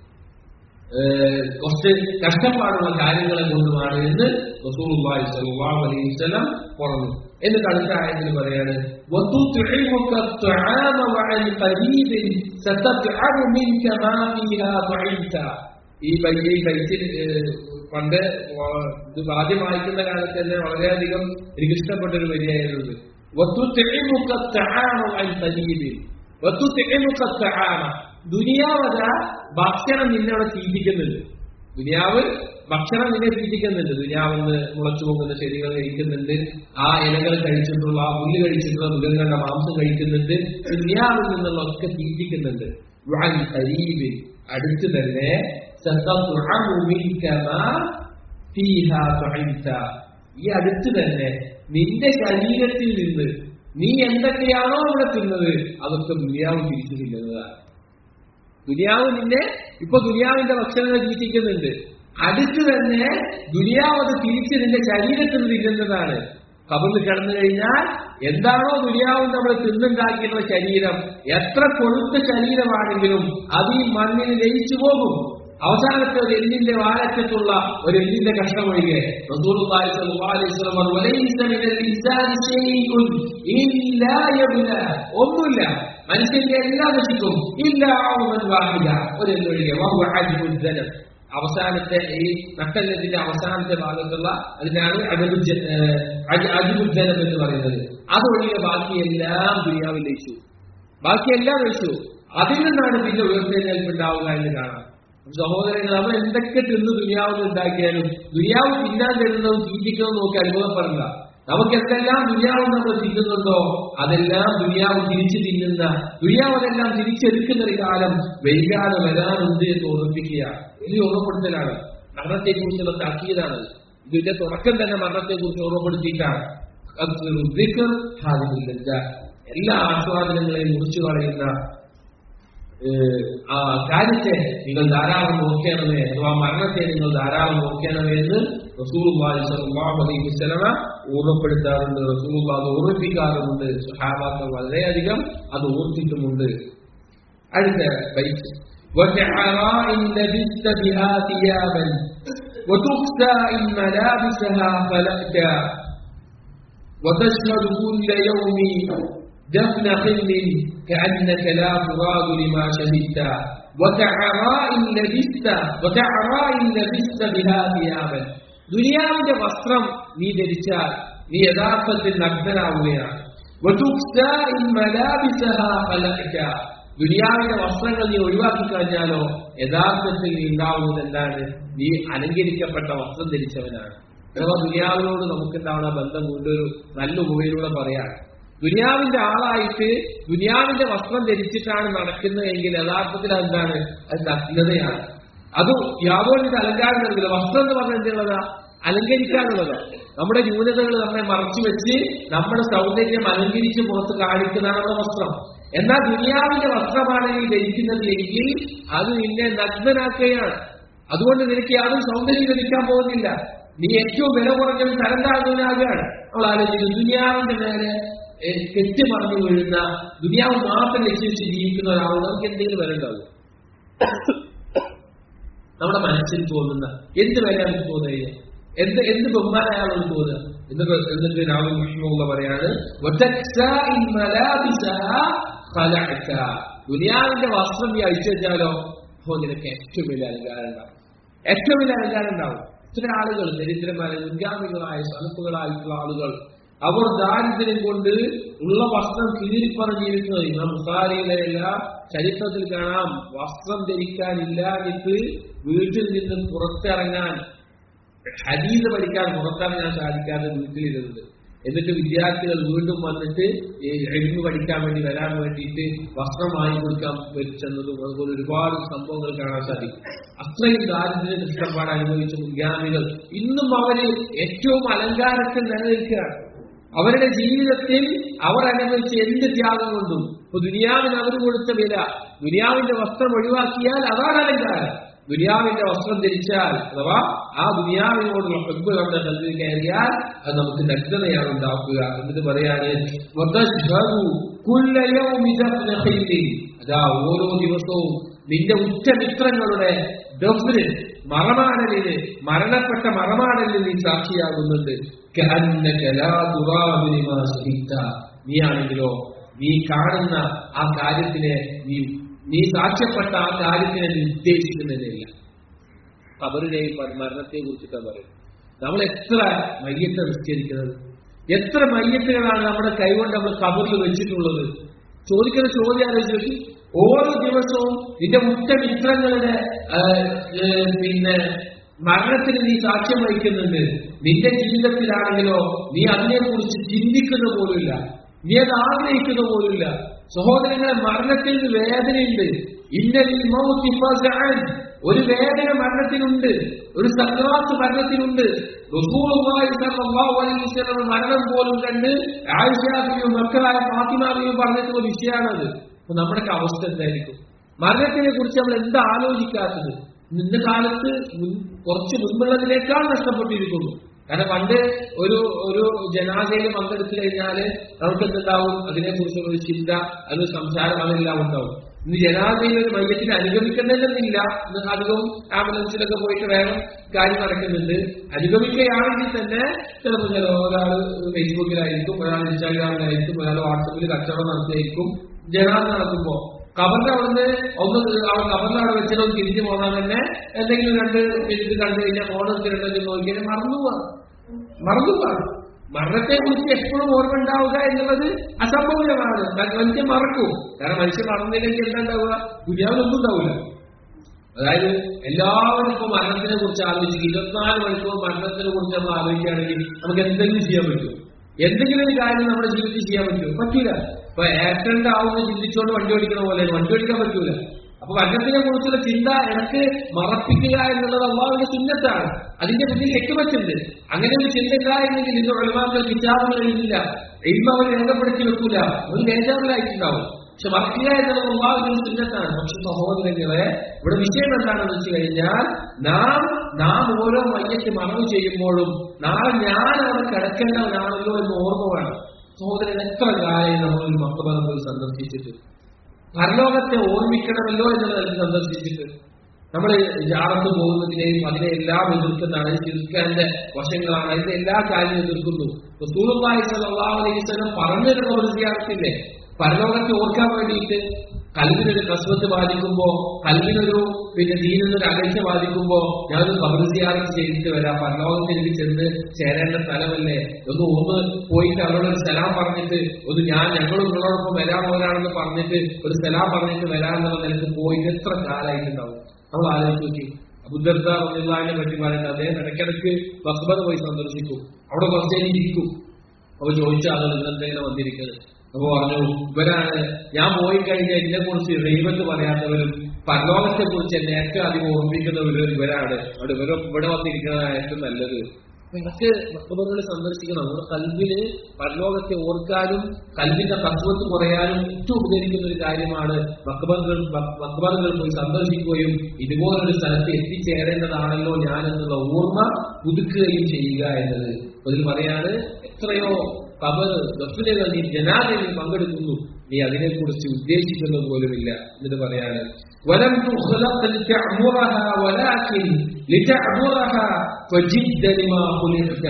Speaker 1: ഏഹ്, കുറച്ച് കഷ്ടപ്പാടുള്ള കാര്യങ്ങളെ കൊണ്ടുമാണ് എന്ന് റസൂലുള്ളാഹി സ്വല്ലല്ലാഹു അലൈഹി വസല്ലം പറഞ്ഞു എന്നിട്ട് അടുത്ത ആയത്തിൽ പറയാണ് وَتُطْعِمُكَ الطَّعَامَ وَعَنْ قَرِيبٍ سَتَطْعَمُ مِنْكَ مَا فِيهَا ضَعِيفًا ഈ ബൈ- ഈ ബൈറ്റിൽ ഏഹ്, പണ്ട് വ- ഇത് ആദ്യം വായിക്കുന്ന കാലത്ത് തന്നെ വളരെയധികം എനിക്ക് ഇഷ്ടപ്പെട്ട ഒരു വരിയായിരുന്നത് وَتُطْعِمُكَ الطَّعَامَ وَعَنْ قَرِيبٍ وَتُطْعِمُكَ الطَّعَامَ ദുനിയാവത ഭക്ഷണം നിന്നെ അവിടെ തീറ്റിക്കുന്നുണ്ട് ദുനിയാവ് ഭക്ഷണം നിന്നെ തീറ്റിക്കുന്നുണ്ട് ദുനിയാവെന്ന് മുളച്ചു പോകുന്ന ചെടികൾ കഴിക്കുന്നുണ്ട് ആ ഇലകൾ കഴിച്ചിട്ടുള്ള ആ പുല്ല് കഴിച്ചിട്ടുള്ള മൃഗങ്ങളുടെ മാംസം കഴിക്കുന്നുണ്ട് ദുനിയാവിൽ നിന്നുള്ള ഒക്കെ തീറ്റിക്കുന്നുണ്ട് വഅൻ ഖരീബിൻ അടുത്ത് തന്നെ സതത്ഉഅമു മിൻക മാ ഫീഹാ തുഇംത ഈ അടുത്ത് തന്നെ നിന്റെ ശരീരത്തിൽ നിന്ന് നീ എന്തൊക്കെയാണോ അവിടെ തിന്നത് അതൊക്കെ ദുനിയാവ് തിരിച്ചു തിന്നുന്നതാണ് ദുനിയാവ് നിന്നെ ഇപ്പൊ ദുനിയാവിന്റെ ഭക്ഷണങ്ങൾ തീറ്റിക്കുന്നുണ്ട് അടുത്ത് തന്നെ ദുനിയാവ് അത് തിരിച്ച് നിന്റെ ശരീരത്തിൽ തിന്നുന്നതാണ് കബറിൽ കിടന്നു കഴിഞ്ഞാൽ എന്താണോ ദുനിയാവ് നമ്മൾ തിന്നുണ്ടാക്കിയുള്ള ശരീരം എത്ര കൊഴുത്ത ശരീരമാണെങ്കിലും അത് ഈ മണ്ണിൽ ലയിച്ചു പോകും അവസാനത്തെ ഒരു എല്ലിന്റെ വാലറ്റത്തുള്ള ഒരു എല്ലിന്റെ കഷ്ണം ഒഴികെ റസൂലുള്ളാഹി സ്വല്ലല്ലാഹു അലൈഹി വസല്ലം പറഞ്ഞു, "വലൈസ മിനൽ ഇൻസാനി ശൈഉൻ ഇല്ലാ യബ്ല." ഒന്നുമില്ല മനുഷ്യന്റെ എല്ലാം നശിക്കും ഇല്ലാ ഔമൻ വാഹിദ ഒരു എല്ലൊഴികെ വഹുവ അജ്ബുൽ ജനം അവസാനത്തെ ഈ നട്ടല്ലത്തിന്റെ അവസാനത്തെ ഭാഗത്തുള്ള അതിനാണ് അജിബുദ്ധനം എന്ന് പറയുന്നത് അതൊഴികെ ബാക്കിയെല്ലാം ദുനിയാവിൽ ലയിച്ചു ബാക്കിയെല്ലാം ലയിച്ചു അതിൽ നിന്നാണ് പിന്നെ ഉയർത്തെഴുന്നേൽപ്പുണ്ടാവുക എന്ന് കാണാം സഹോദരങ്ങൾ നമ്മൾ എന്തൊക്കെ തിന്ന് ദുനിയാവിൽ ഉണ്ടാക്കിയാലും ദുനിയാവ് തിന്നാൻ തരുന്നതും തീറ്റിക്കുന്നതും നോക്കി അത്ഭുതപ്പെടില്ല നമുക്ക് എന്തെല്ലാം ദുനിയാവ് നമ്മൾ തിന്നുന്നുണ്ടോ അതെല്ലാം ദുനിയാവ് തിരിച്ചു തിന്നുന്ന ദുനിയാവ് അതെല്ലാം തിരിച്ചെടുക്കുന്ന ഒരു കാലം വൈകാതെ വരാനുണ്ട് എന്ന് ഓർമ്മിപ്പിക്കുക വലിയ ഓർമ്മപ്പെടുത്തലാണ് മരണത്തെ കുറിച്ചുള്ള താക്കീതാണ് ഇതിന്റെ തുടക്കം തന്നെ മരണത്തെ കുറിച്ച് ഓർമ്മപ്പെടുത്തിയിട്ടാണ് അതൊരു ദിക്ർ ഹാദിമില്ല. എല്ലാ ആസ്വാദനങ്ങളെയും മുറിച്ചു കളയുന്ന ഏഹ്, ആ കാര്യത്തെ നിങ്ങൾ ധാരാളം നോക്കണമേ അഥവാ മരണത്തെ നിങ്ങൾ ധാരാളം നോക്കണമേ എന്ന് റസൂലുള്ളാഹി സ്വല്ലല്ലാഹു അലൈഹി വസല്ലമ ഓർമ്മപ്പെടുത്താറുണ്ട് റസൂലുള്ളാഹി അത് ഓർമ്മിപ്പിക്കാറുമുണ്ട് സ്വഹാബാക്കൾ വളരെയധികം അത് ഓർത്തിട്ടുമുണ്ട് അടുത്ത ബൈറ്റ് وشعراء لبست بها ثيابا وتكسى إن ملابسها فلأتا وتشهد كل يوم دفن خل كأنك لا تراد لما شهدت وكعراء لبست وكعراء لبست بها ثيابا ദുനിയാവിന്റെ വസ്ത്രം നീ ധരിച്ചാൽ നീ യഥാർത്ഥത്തിൽ നഗ്നനാവുകയാണ് وتكسى إن ملابسها فلأتا ദുനിയാവിന്റെ വസ്ത്രങ്ങൾ നീ ഒഴിവാക്കി കഴിഞ്ഞാലോ യഥാർത്ഥത്തിൽ നീ ഉണ്ടാവുന്നത് എന്താണ് നീ അലങ്കരിക്കപ്പെട്ട വസ്ത്രം ധരിച്ചവനാണ് അഥവാ ദുനിയാവിനോട് നമുക്കുണ്ടാവുന്ന ബന്ധം കൊണ്ട് ഒരു നല്ല ഉപയിലൂടെ പറയാണ് ദുനിയാവിന്റെ ആളായിട്ട് ദുനിയാവിന്റെ വസ്ത്രം ധരിച്ചിട്ടാണ് നടക്കുന്നതെങ്കിൽ യഥാർത്ഥത്തിൽ അതെന്താണ് അത് നഗ്നതയാണ് അത് യാതൊരു അലങ്കാരം നൽകില്ല വസ്ത്രം എന്ന് പറഞ്ഞാൽ എന്തുള്ളതാ അലങ്കരിക്കാനുള്ളത് നമ്മുടെ ന്യൂനതകൾ നമ്മെ മറച്ചു വെച്ച് നമ്മുടെ സൗന്ദര്യം അലങ്കരിച്ച് പുറത്ത് കാണിക്കുന്നതാണ് നമ്മുടെ വസ്ത്രം എന്നാൽ ദുനിയാവിന്റെ വസ്ത്രമാണ് നീ ധരിക്കുന്നത് എങ്കിൽ അത് നിന്നെ നഗ്നനാക്കുകയാണ് അതുകൊണ്ട് നിനക്ക് യാതൊരു സൗന്ദര്യം ലഭിക്കാൻ പോകുന്നില്ല നീ ഏറ്റവും വില കുറഞ്ഞ തരം താഴ്ന്നവനാകുകയാണ് നമ്മൾ ആലോചിക്കുന്നത് ദുനിയാവിന്റെ മേലെ ഏ, കെട്ടി മറന്നു വീഴുന്ന ദുനിയാവ് മാത്രം ലക്ഷ്യച്ച് ജീവിക്കുന്ന ഒരാൾ നമുക്ക് എന്തെങ്കിലും വില ഉണ്ടാവും നമ്മുടെ മനസ്സിൽ തോന്നുന്ന എന്ത് വിലയാണ് തോന്നുന്നത് എന്ത് എന്ത് ബഹുമാനം അയാളോട് തോന്നുക എന്നിട്ട് എന്നിട്ട് രാഹുൽ മുഷ്മുള്ള പറയാണ് "വതക്സാ ഇൻ മലാബിസഹാ ഖലഅക." ദുനിയാവിന്റെ വസ്ത്രം നീ അഴിച്ചു വെച്ചാലോ അപ്പോ നിനക്ക് ഏറ്റവും വലിയ അലങ്കാരം ഉണ്ടാവും ഏറ്റവും വലിയ അലങ്കാരം ഉണ്ടാവും ചില ആളുകൾ ദരിദ്രന്മാരെ മുൻഗാമികളായ സലഫുകളായിട്ടുള്ള ആളുകൾ അവർ ദാരിദ്ര്യം കൊണ്ട് ഉള്ള വസ്ത്രം കീറിപ്പറഞ്ഞ് ജീവിക്കുന്നത് ഇമാം ബുഖാരിയിലെ എല്ലാ ചരിത്രത്തിൽ കാണാം വസ്ത്രം ധരിക്കാനില്ലാഞ്ഞിട്ട് വീട്ടിൽ നിന്ന് പുറത്തിറങ്ങാൻ ഹദീസ് പഠിക്കാൻ പുറത്തിറങ്ങാൻ സാധിക്കാതെ വീട്ടിലിരുന്നത് എന്നിട്ട് വിദ്യാർത്ഥികൾ വീണ്ടും വന്നിട്ട് ഈ എഴുന്നു പഠിക്കാൻ വേണ്ടി വരാൻ വേണ്ടിയിട്ട് വസ്ത്രം വാങ്ങിക്കൊടുക്കാൻ വെച്ചെന്നതും അതുപോലെ ഒരുപാട് സംഭവങ്ങൾ കാണാൻ സാധിക്കും അത്രയും ദാരിദ്ര്യ കഷ്ടപ്പാട് അനുഭവിച്ച മുൻഗാമികൾ ഇന്നും അവര് ഏറ്റവും അലങ്കാരത്തിൽ നിലനിൽക്കുകയാണ് അവരുടെ ജീവിതത്തിൽ അവർ അനുഭവിച്ച എന്ത് ത്യാഗം കൊണ്ടും ഇപ്പൊ ദുനിയാവിന് അവർ കൊടുത്ത വില ദുനിയാവിന്റെ വസ്ത്രം ഒഴിവാക്കിയാൽ അതാണ് അലങ്കാരം ദുനിയാവിന്റെ വസ്ത്രം ധരിച്ചാൽ അഥവാ ആ ദുനിയാവിനോടുള്ള ഹെബ് നമ്മുടെ കൽവിൽ കയറിയാൽ അത് നമുക്ക് നഗ്നതയാണ് ഉണ്ടാക്കുക എന്നിട്ട് പറയാണ് "വതശ്ഹദു കുല്ല യൗമി ദഫ്ന ഖൈലിൻ." അതാ ഓരോ ദിവസവും നിന്റെ ഉറ്റമിത്രങ്ങളുടെ ദഫ്ന് മറമാടലിന് മരണപ്പെട്ട മറമാടലിന് നീ സാക്ഷിയാകുന്നുണ്ട് കഅന്നക ലാ തുറാബു ലിമാ ശഹിദ്ത. നീയാണെങ്കിലോ നീ കാണുന്ന ആ കാര്യത്തിനെ നീ നീ സാക്ഷ്യപ്പെട്ട ആ കാര്യത്തിനെ നീ ഉദ്ദേശിക്കുന്നില്ല കബറിനെയും മരണത്തെ കുറിച്ചിട്ടാണ് പറയുന്നത് നമ്മൾ എത്ര മയ്യത്തെ നിസ്കരിക്കുന്നത് എത്ര മയ്യത്തുകളാണ് നമ്മുടെ കൈകൊണ്ട് നമ്മൾ കബറിൽ വെച്ചിട്ടുള്ളത് ചോദിക്കുന്ന ചോദ്യം ആലോചിച്ച് നോക്കി ഓരോ ദിവസവും നിന്റെ ഉറ്റ മിത്രങ്ങളുടെ ആ, ഏ, പിന്നെ മരണത്തിന് നീ സാക്ഷ്യം വഹിക്കുന്നുണ്ട് നിന്റെ ജീവിതത്തിലാണെങ്കിലോ നീ അതിനെക്കുറിച്ച് ചിന്തിക്കുന്ന പോലുമില്ല നീ അത് ആഗ്രഹിക്കുന്ന പോലുമില്ല സഹോദരങ്ങളെ മരണത്തിൽ നിന്ന് വേദനയുണ്ട് ഇന്നലിൽ മൗത്തി ഫസഅൻ. ഒരു വേദന മരണത്തിനുണ്ട് ഒരു സക്രാത്ത് മരണത്തിനുണ്ട് റസൂലുള്ളാഹി സ്വല്ലല്ലാഹു അലൈഹി വസല്ലം മരണം പോലും കണ്ട് ആയിഷാബിയും മക്കളായ ഫാത്തിമാബിയും പറഞ്ഞിട്ടുള്ള വിഷയമാണത് അപ്പൊ നമ്മുടെയൊക്കെ അവസ്ഥ എന്തായിരിക്കും മരണത്തിനെ കുറിച്ച് നമ്മൾ എന്താ ആലോചിക്കാത്തത് ഇന്നത്തെ കാലത്ത് മുൻ- കുറച്ച് മുൻപുള്ളതിനേക്കാൾ നഷ്ടപ്പെട്ടിരിക്കുന്നു കാരണം പണ്ട് ഒരു ഒരു ജനാസയിൽ പങ്കെടുത്തു കഴിഞ്ഞാല് നമുക്ക് എന്തുണ്ടാവും അതിനെക്കുറിച്ചുള്ള ഒരു ചിന്ത അത് സംസാരം അതെല്ലാം ഉണ്ടാവും ഇന്ന് ജനാസയിൽ ഒരു മയ്യത്തിന് അനുഗമിക്കണമെന്നില്ല ഇന്ന് അധികവും ആംബുലൻസിലൊക്കെ പോയിട്ട് വേഗം കാര്യം നടക്കുന്നുണ്ട് അനുഗമിക്കുകയാണെങ്കിൽ തന്നെ ചിലപ്പോൾ ചില ഒരാൾ ഫേസ്ബുക്കിലായിരിക്കും ഒരാൾ ഇൻസ്റ്റാഗ്രാമിലായിരിക്കും ഒരാൾ വാട്സപ്പിൽ കച്ചവടം നടത്തിയായിരിക്കും ജനാസ നടക്കുമ്പോ കബറിന്റെ അവിടുന്ന് ഒന്ന് അവൻ കബറിന്റെ അവിടെ വെച്ചിട്ട് ഒന്ന് തിരിച്ചു പോകാൻ തന്നെ എന്തെങ്കിലും രണ്ട് മിനിറ്റ് കണ്ടു കഴിഞ്ഞാൽ ഫോൺ എടുത്തിട്ടുണ്ടെങ്കിൽ നോക്കിയാൽ മറന്നു പോവാം മറന്നു പോവാം മരണത്തെ കുറിച്ച് എപ്പോഴും ഓർമ്മ ഉണ്ടാവുക എന്നുള്ളത് അസംഭവ്യമാണ് കാരണം മനുഷ്യൻ മറക്കും കാരണം മനുഷ്യൻ മറന്നില്ലെങ്കിൽ എന്താ ഉണ്ടാവുക ദുര്യാവിനൊന്നും ഉണ്ടാവില്ല അതായത് എല്ലാവരും ഇപ്പൊ മരണത്തിനെ കുറിച്ച് ആലോചിക്കും ഇരുപത്തിനാല് മണിക്കൂർ മരണത്തിനെ കുറിച്ച് നമ്മൾ ആലോചിക്കുകയാണെങ്കിൽ നമുക്ക് എന്തെങ്കിലും ചെയ്യാൻ പറ്റും എന്തെങ്കിലും ഒരു കാര്യം നമ്മുടെ ജീവിതത്തിൽ ചെയ്യാൻ പറ്റും പറ്റൂല ഇപ്പൊ ആക്സിഡന്റ് ആവുമെന്ന് ചിന്തിച്ചുകൊണ്ട് വണ്ടി ഓടിക്കണ പോലെ വണ്ടി ഓടിക്കാൻ പറ്റൂല അപ്പൊ മരണത്തിനെ കുറിച്ചുള്ള ചിന്ത എനിക്ക് മറപ്പിക്കുക എന്നുള്ളത് അള്ളാഹുവിന്റെ ചിഹ്നത്താണ് അതിന്റെ പിന്നിൽ ഹെക്കുമറ്റുണ്ട് അങ്ങനെ ഒരു ചിന്ത ഉണ്ടായിരുന്നെങ്കിൽ ഇന്ന് ഒളിമാക്കൾ കിതാബുകളില്ല ഇന്ന് അവർ രേഖപ്പെടുത്തി വെക്കൂല ഒരു ബേജാറിലായിട്ടുണ്ടാവും പക്ഷെ മറക്കുക എന്നുള്ളത് അള്ളാഹുവിന്റെ ചിഹ്നത്താണ് പക്ഷെ സഹോദരങ്ങളെ ഇവിടെ വിഷയം എന്താണെന്ന് വെച്ച് കഴിഞ്ഞാൽ നാം നാം ഓരോ മയ്യത്ത് മറവ് ചെയ്യുമ്പോഴും നാളെ ഞാൻ അവിടെ കിടക്കേണ്ടവനാണല്ലോ എന്ന് ഓർമ്മ വേണം സഹോദരൻ എത്ര കാലം നമ്മൾ ഒരു മക്കളെ പോയി സന്ദർശിച്ചിട്ട് പരലോകത്തെ ഓർമ്മിക്കണമല്ലോ എന്നുള്ളത് സന്ദർശിച്ചിട്ട് നമ്മൾ ജാറത്ത് പോകുന്നതിനെയും അതിനെ എല്ലാം എതിർക്കുന്നതാണ് ചിരിക്കാന്റെ വശങ്ങളാണ് അതിന്റെ എല്ലാ കാര്യവും എതിർക്കുന്നു റസൂലുള്ളാഹി സ്വല്ലല്ലാഹു അലൈഹി വസല്ലം പറഞ്ഞിട്ടുള്ള ഒരു സിയാറത്തില്ലേ പരലോകത്തെ ഓർക്കാൻ വേണ്ടിയിട്ട് കൽവിനൊരു കസ്വത്ത് ബാധിക്കുമ്പോ കൽവിനൊരു പിന്നെ ദീനിനൊരു അകൽച്ച ബാധിക്കുമ്പോ ഞാനൊരു കബർ സിയാറത്ത് ചെയ്തിട്ട് വരാം പരലോകത്ത് എനിക്ക് ചെന്ന് ചേരേണ്ട സ്ഥലമല്ലേ ഒന്ന് ഒന്ന് പോയിട്ട് അവരോടൊരു സലാം പറഞ്ഞിട്ട് ഒന്ന് ഞാൻ ഞങ്ങൾ നിങ്ങളോടൊപ്പം വരാൻ പോരാണെന്ന് പറഞ്ഞിട്ട് ഒരു സലാം പറഞ്ഞിട്ട് വരാമെന്നുള്ള നിലക്ക് പോയിട്ട് എത്ര കാലമായിട്ടുണ്ടാവും നമ്മൾ ആലോചിച്ച് നോക്കി അബുദർദ റളിയല്ലാഹുവിനെ പറ്റി പറയുന്നത് അദ്ദേഹം ഇടയ്ക്കിടയ്ക്ക് ബസ്ബർ പോയി സന്ദർശിക്കും അവിടെ കുറച്ച് നേരം ഇരിക്കും അപ്പൊ ചോദിച്ച ആളുകൾ ഇന്നെന്തെങ്കിലും വന്നിരിക്കുന്നത് അപ്പൊ പറഞ്ഞു ഇവരാണ് ഞാൻ പോയി കഴിഞ്ഞാൽ ഇതിനെ കുറിച്ച് ദൈവത്ത് പറയാത്തവരും പരലോകത്തെ കുറിച്ച് എന്നെ ഏറ്റവും അധികം ഓർമ്മിക്കുന്നവരും ഇവരാണ് അവിടെ ഇവർ ഇവിടെ വന്നിരിക്കുന്നതാണ് ഏറ്റവും നല്ലത് അപ്പൊ ഇതൊക്കെ മക്ബറുകൾ സന്ദർശിക്കണം നമ്മുടെ കൽവിന് പരലോകത്തെ ഓർക്കാനും കൽവിന്റെ തത്വത്ത് കുറയാനും ഏറ്റവും ഉപകരിക്കുന്ന ഒരു കാര്യമാണ് മക്ബറുകൾ മക്ബറുകൾ പോയി സന്ദർശിക്കുകയും ഇതുപോലൊരു സ്ഥലത്ത് എത്തിച്ചേരേണ്ടതാണല്ലോ ഞാൻ എന്നുള്ള ഓർമ്മ പുതുക്കുകയും ചെയ്യുക എന്നത് അപ്പൊ ഇതിൽ പറയാണ് എത്രയോ കബർ ദഫിനുകൾ നീ ജനാദയിൽ പങ്കെടുക്കുന്നു നീ അതിനെക്കുറിച്ച് ഉദ്ദേശിക്കുന്നത് പോലുമില്ല എന്നിട്ട് പറയാണ് ولم تخلق لتعمرها ولكن لتعمرها فجد لما خلقت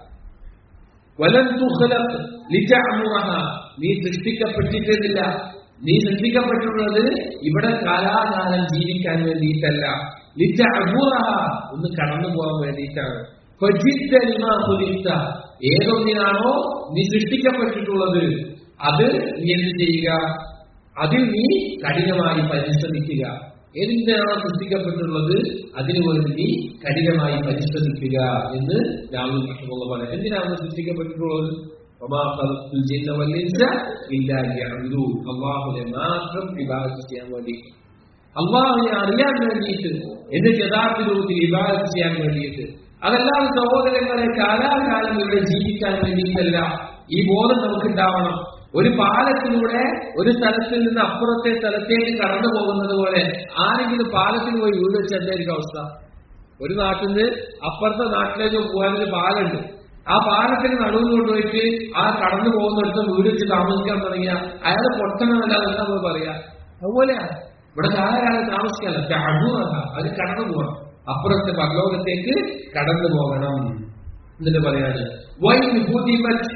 Speaker 1: ولم تخلق لتعمرها നീ സൃഷ്ടിക്കപ്പെട്ടിട്ടില്ല നീ സൃഷ്ടിക്കപ്പെട്ടിട്ടുള്ളത് ഇവിടെ കാലാകാലം ജീവിക്കാൻ വേണ്ടിയിട്ടല്ല ലിറ്റ അബൂറഹ ഒന്ന് കടന്നു പോകാൻ വേണ്ടിയിട്ടാണ് ഫജിദ്ദ ലിമാ ഖുലിഖ്ത. ഏതൊന്നിനാണോ നീ സൃഷ്ടിക്കപ്പെട്ടിട്ടുള്ളത് അത് നീ എന്ത് ചെയ്യുക അതിൽ നീ കഠിനമായി പരിശ്രമിക്കുക എന്തിനാണോ സൃഷ്ടിക്കപ്പെട്ടിട്ടുള്ളത് അതിനു വേണ്ടി നീ കഠിനമായി പരിശ്രമിക്കുക എന്ന് രാഹുൽ മഹമുള്ള പറയാം എന്തിനാണ് സൃഷ്ടിക്കപ്പെട്ടിട്ടുള്ളത് وما خلقت الجن والانس الا ليعبدون അള്ളാഹുനെ മാത്രം വിഭാഗം ചെയ്യാൻ വേണ്ടി അള്ളാഹുനെ അറിയാൻ വേണ്ടിയിട്ട് എന്നിട്ട് യഥാർത്ഥ രൂപത്തിൽ വിഭാഗം ചെയ്യാൻ വേണ്ടിയിട്ട് അതല്ലാതെ സഹോദരങ്ങളെ കാലാകാലം ഇവിടെ ജീവിക്കാൻ വേണ്ടിയിട്ടല്ല ഈ ബോധം നമുക്കുണ്ടാവണം ഒരു പാലത്തിലൂടെ ഒരു സ്ഥലത്തിൽ നിന്ന് അപ്പുറത്തെ സ്ഥലത്തേക്ക് കടന്നു പോകുന്നത് പോലെ ആരെങ്കിലും പാലത്തിൽ പോയി വീട് വെച്ച എന്തായിരിക്കും അവസ്ഥ ഒരു നാട്ടിൽ നിന്ന് അപ്പുറത്തെ നാട്ടിലേക്ക് പോകാനൊരു പാലുണ്ട് ആ പാലത്തിന് നടുവിൽ കൊണ്ടുപോയിട്ട് ആ കടന്നു പോകുന്നിടത്ത് വീട് വെച്ച് താമസിക്കാൻ തുടങ്ങിയ അയാൾ പൊട്ടണമല്ലാതെ എന്താ നമ്മൾ പറയാ അതുപോലെയാ ഇവിടെ ധാരാളം താമസിക്കാനല്ല അടൂറല്ല അത് കടന്നു പോകണം അപ്പുറത്തെ പരലോകത്തേക്ക് കടന്നു പോകണം എന്നിട്ട് പറയാണ് വൈൻ ഹുദിമത്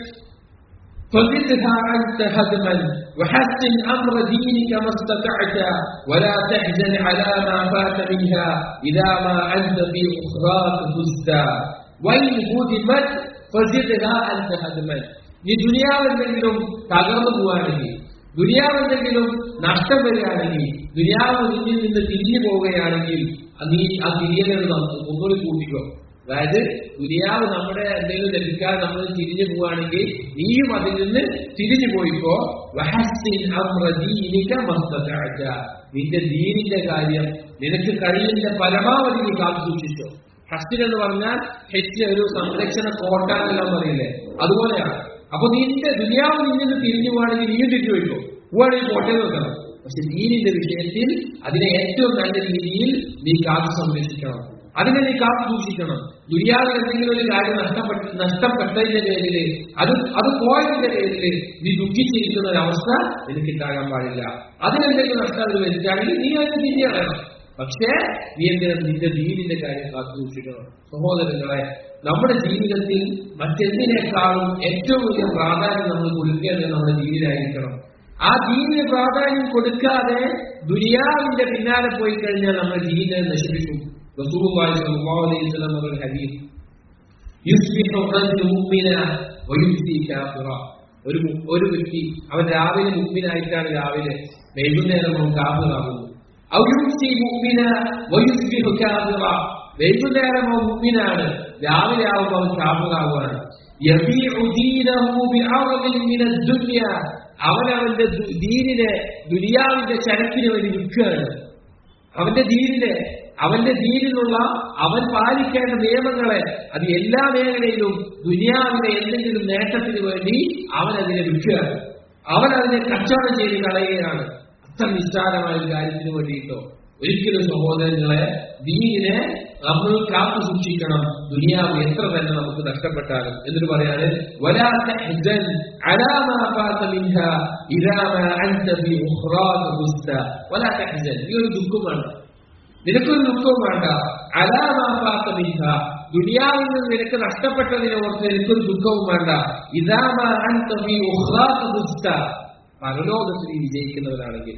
Speaker 1: فزدها أنت هدما وحسن أمر دينك ما استطعت ولا تحزن على ما فات منها إذا ما أنت في أخراك فزت وإن هدمت فزدها أنت هدما നീ ദുനിയാവെന്തെങ്കിലും തകർന്നു പോവുകയാണെങ്കിൽ ദുനിയാവെന്തെങ്കിലും നഷ്ടം വരികയാണെങ്കിൽ ദുനിയാവ് നിന്നിൽ നിന്ന് തിരിഞ്ഞു പോവുകയാണെങ്കിൽ അത് നീ ആ തിരിയലുകൾ ഒന്നുകൂടി കൂട്ടിക്കോ അതായത് ദുനിയാവ് നമ്മുടെ എന്തെങ്കിലും ലഭിക്കാതെ നമ്മൾ തിരിഞ്ഞു പോവുകയാണെങ്കിൽ നീയും അതിൽ നിന്ന് തിരിഞ്ഞു പോയിപ്പോ വഹസ്സിൻ അമ്ര ദീനിക മസ്തതഅത. നിന്റെ ദീനിന്റെ കാര്യം നിനക്ക് കഴിയുന്ന പരമാവധി നീ കാത്തു സൂക്ഷിച്ചോ ഹസ്റ്റിൻ എന്ന് പറഞ്ഞാൽ ഹെച്ച് ഒരു സംരക്ഷണ കോട്ട എന്നെല്ലാം പറയില്ലേ അതുപോലെയാണ് അപ്പൊ നിന്റെ ദുനിയാവ് നിന്നിന്ന് തിരിഞ്ഞു പോവാണെങ്കിൽ നീയും തിരിഞ്ഞു പോയിക്കോ പോവാണെങ്കിൽ കോട്ടയം വെക്കണം പക്ഷെ ദീനിന്റെ വിഷയത്തിൽ അതിനെ ഏറ്റവും നല്ല രീതിയിൽ നീ കാത്തു സംരക്ഷിക്കണം അതിനെ നീ കാത്തു സൂക്ഷിക്കണം ദുര്യാവിൽ എന്തെങ്കിലും ഒരു കാര്യം നഷ്ടപ്പെട്ട നഷ്ടപ്പെട്ടതിന്റെ പേരില് അത് അത് പോയതിന്റെ പേരില് നീ ദുഃഖിച്ചിരിക്കുന്ന ഒരു അവസ്ഥ നിനക്ക് ഉണ്ടാകാൻ പാടില്ല അതിനെന്തെങ്കിലും നഷ്ടം അത് വരുത്താണെങ്കിൽ നീ അതിന് തിരിയണം പക്ഷേ നീ എന്തിനാണ് നിന്റെ ദീനിന്റെ കാര്യം കാത്തു സൂക്ഷിക്കണം സഹോദരങ്ങളെ നമ്മുടെ ജീവിതത്തിൽ മറ്റെന്തിനേക്കാളും ഏറ്റവും വലിയ പ്രാധാന്യം നമ്മൾ കൊടുക്കേണ്ടത് നമ്മുടെ ദീനിലായിരിക്കണം ആ ദീനിന് പ്രാധാന്യം കൊടുക്കാതെ ദുനിയാവിന്റെ പിന്നാലെ പോയി കഴിഞ്ഞാൽ നമ്മൾ ദീനിനെ നശിപ്പിക്കും റസൂലുള്ളാഹി സ്വല്ലല്ലാഹു അലൈഹി വസല്ലം പറഞ്ഞ ഹദീസ് യുസ്ബിഹു റജുലു മുഅ്മിന വയുംസി കാഫിറ ഒരു മു- ഒരു വ്യക്തി അവൻ രാവിലെ മുഅ്മിനായിട്ടാണ് രാവിലെ വൈകുന്നേരം അവൻ കാഫിറാകുന്നു ഔ യുംസി മുഅ്മിന വയുസ്ബിഹു കാഫിറ വൈകുന്നേരം അവൻ മുഅ്മിനാണ് രാവിലെ ആവുമ്പോൾ അവൻ കാഫിറാകുകയാണ് യബീഉ ദീനഹു ബിഅറദിൻ മിന ദുനിയ അവൻ അവന്റെ ദു- ദീനിനെ ദുനിയാവിന്റെ ചരക്കിന് വേണ്ടി വിൽക്കുകയാണ് അവന്റെ ദീനിനെ അവന്റെ ദീനിലുള്ള അവൻ പാലിക്കേണ്ട നിയമങ്ങളെ അത് എല്ലാ മേഖലയിലും ദുനിയാവിലെ എന്തെങ്കിലും നേട്ടത്തിന് വേണ്ടി അവൻ അതിനെ വിൽക്കുകയാണ് അവൻ അതിനെ കച്ചവടം ചെയ്ത് കളയുകയാണ് അത്ര നിസ്സാരമായ ഒരു കാര്യത്തിന് വേണ്ടിയിട്ടോ ഒരിക്കലും സഹോദരങ്ങളെ ദീനിനെ നമ്മൾ കാത്തു സൂക്ഷിക്കണം ദുനിയാവ് എത്ര തന്നെ നമുക്ക് നഷ്ടപ്പെട്ടാലും എന്നിട്ട് പറയാണ് ولا تحزن على ما فات منها إذا ما أنت في أخراك فزت ولا تحزن ഈ ഒരു ദുഃഖം വേണ്ട നിനക്കൊരു ദുഃഖവും വേണ്ട അലാമാഫാത്ത മിൻഹ ദുനിയാവിൽ നിന്ന് നിനക്ക് നഷ്ടപ്പെട്ടതിനെ ഓർത്ത് നിനക്കൊരു ദുഃഖവും വേണ്ട ഇതാമ അൻത ഫീ ഉഖ്റാക ഫുസ്ത പരലോകത്തിൽ നീ വിജയിക്കുന്നവനാണെങ്കിൽ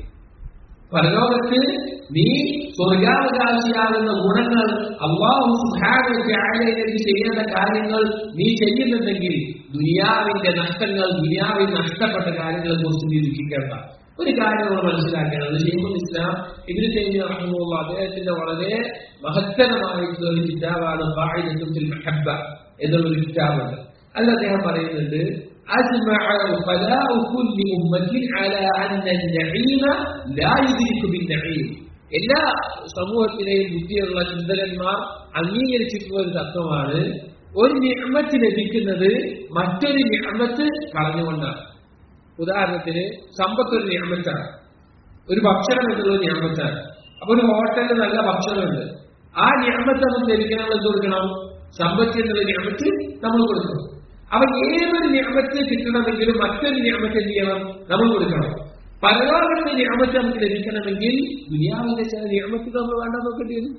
Speaker 1: പരലോകത്ത് നീ സ്വർഗാവകാശിയാകുന്ന ഗുണങ്ങൾ അള്ളാഹു സുഹാനിലേക്ക് ചെയ്യേണ്ട കാര്യങ്ങൾ നീ ചെയ്യുന്നുണ്ടെങ്കിൽ ദുനിയാവിന്റെ നഷ്ടങ്ങൾ ദുനിയാവിൽ നഷ്ടപ്പെട്ട കാര്യങ്ങളെ കുറിച്ച് നീ ദുഃഖിക്കേണ്ട ഒരു കാര്യം നമ്മൾ മനസ്സിലാക്കേണ്ടത് ഷെയ്ഖുൽ ഇസ്ലാം ഇബിന് തൈമിയ റഹ്മുള്ള അദ്ദേഹത്തിന്റെ വളരെ മഹത്തരമായിട്ടുള്ള ഒരു കിതാബാണ് ഖാഇദത്തുൽ മഹബ്ബ എന്നുള്ള ഒരു കിതാബുണ്ട് അതിൽ അദ്ദേഹം പറയുന്നുണ്ട് أجمع خلاء كل أمة على أن النعيم لا يدرك بالنعيم എല്ലാ സമൂഹത്തിലെയും ബുദ്ധിയുള്ള ചിന്തകന്മാർ അംഗീകരിച്ചിട്ടുള്ള ഒരു തത്വമാണ് ഒരു നിയമത്ത് ലഭിക്കുന്നത് മറ്റൊരു നിയമത്ത് കളഞ്ഞുകൊണ്ടാണ് ഉദാഹരണത്തിന് സമ്പത്ത് ഒരു നിയമത്താണ് ഒരു ഭക്ഷണം എന്നുള്ള നിയമത്താണ് അപ്പൊ ഒരു ഹോട്ടലിൽ നല്ല ഭക്ഷണമുണ്ട് ആ നിയമത്ത് നമുക്ക് ലഭിക്കണം നമ്മൾ എന്ത് കൊടുക്കണം സമ്പത്ത് എന്നുള്ള നിയമത്ത് നമ്മൾ കൊടുക്കണം അവൻ ഏതൊരു നിയമത്ത് കിട്ടണമെങ്കിലും മറ്റൊരു നിയമത്ത് എന്ത് ചെയ്യണം നമ്മൾ കൊടുക്കണം പരലോകത്തെ നിയമത്ത് നമുക്ക് ലഭിക്കണമെങ്കിൽ ദുനിയാവിന്റെ ചില നിയമത്തുകൾ നമ്മൾ വേണ്ട നോക്കേണ്ടി വരും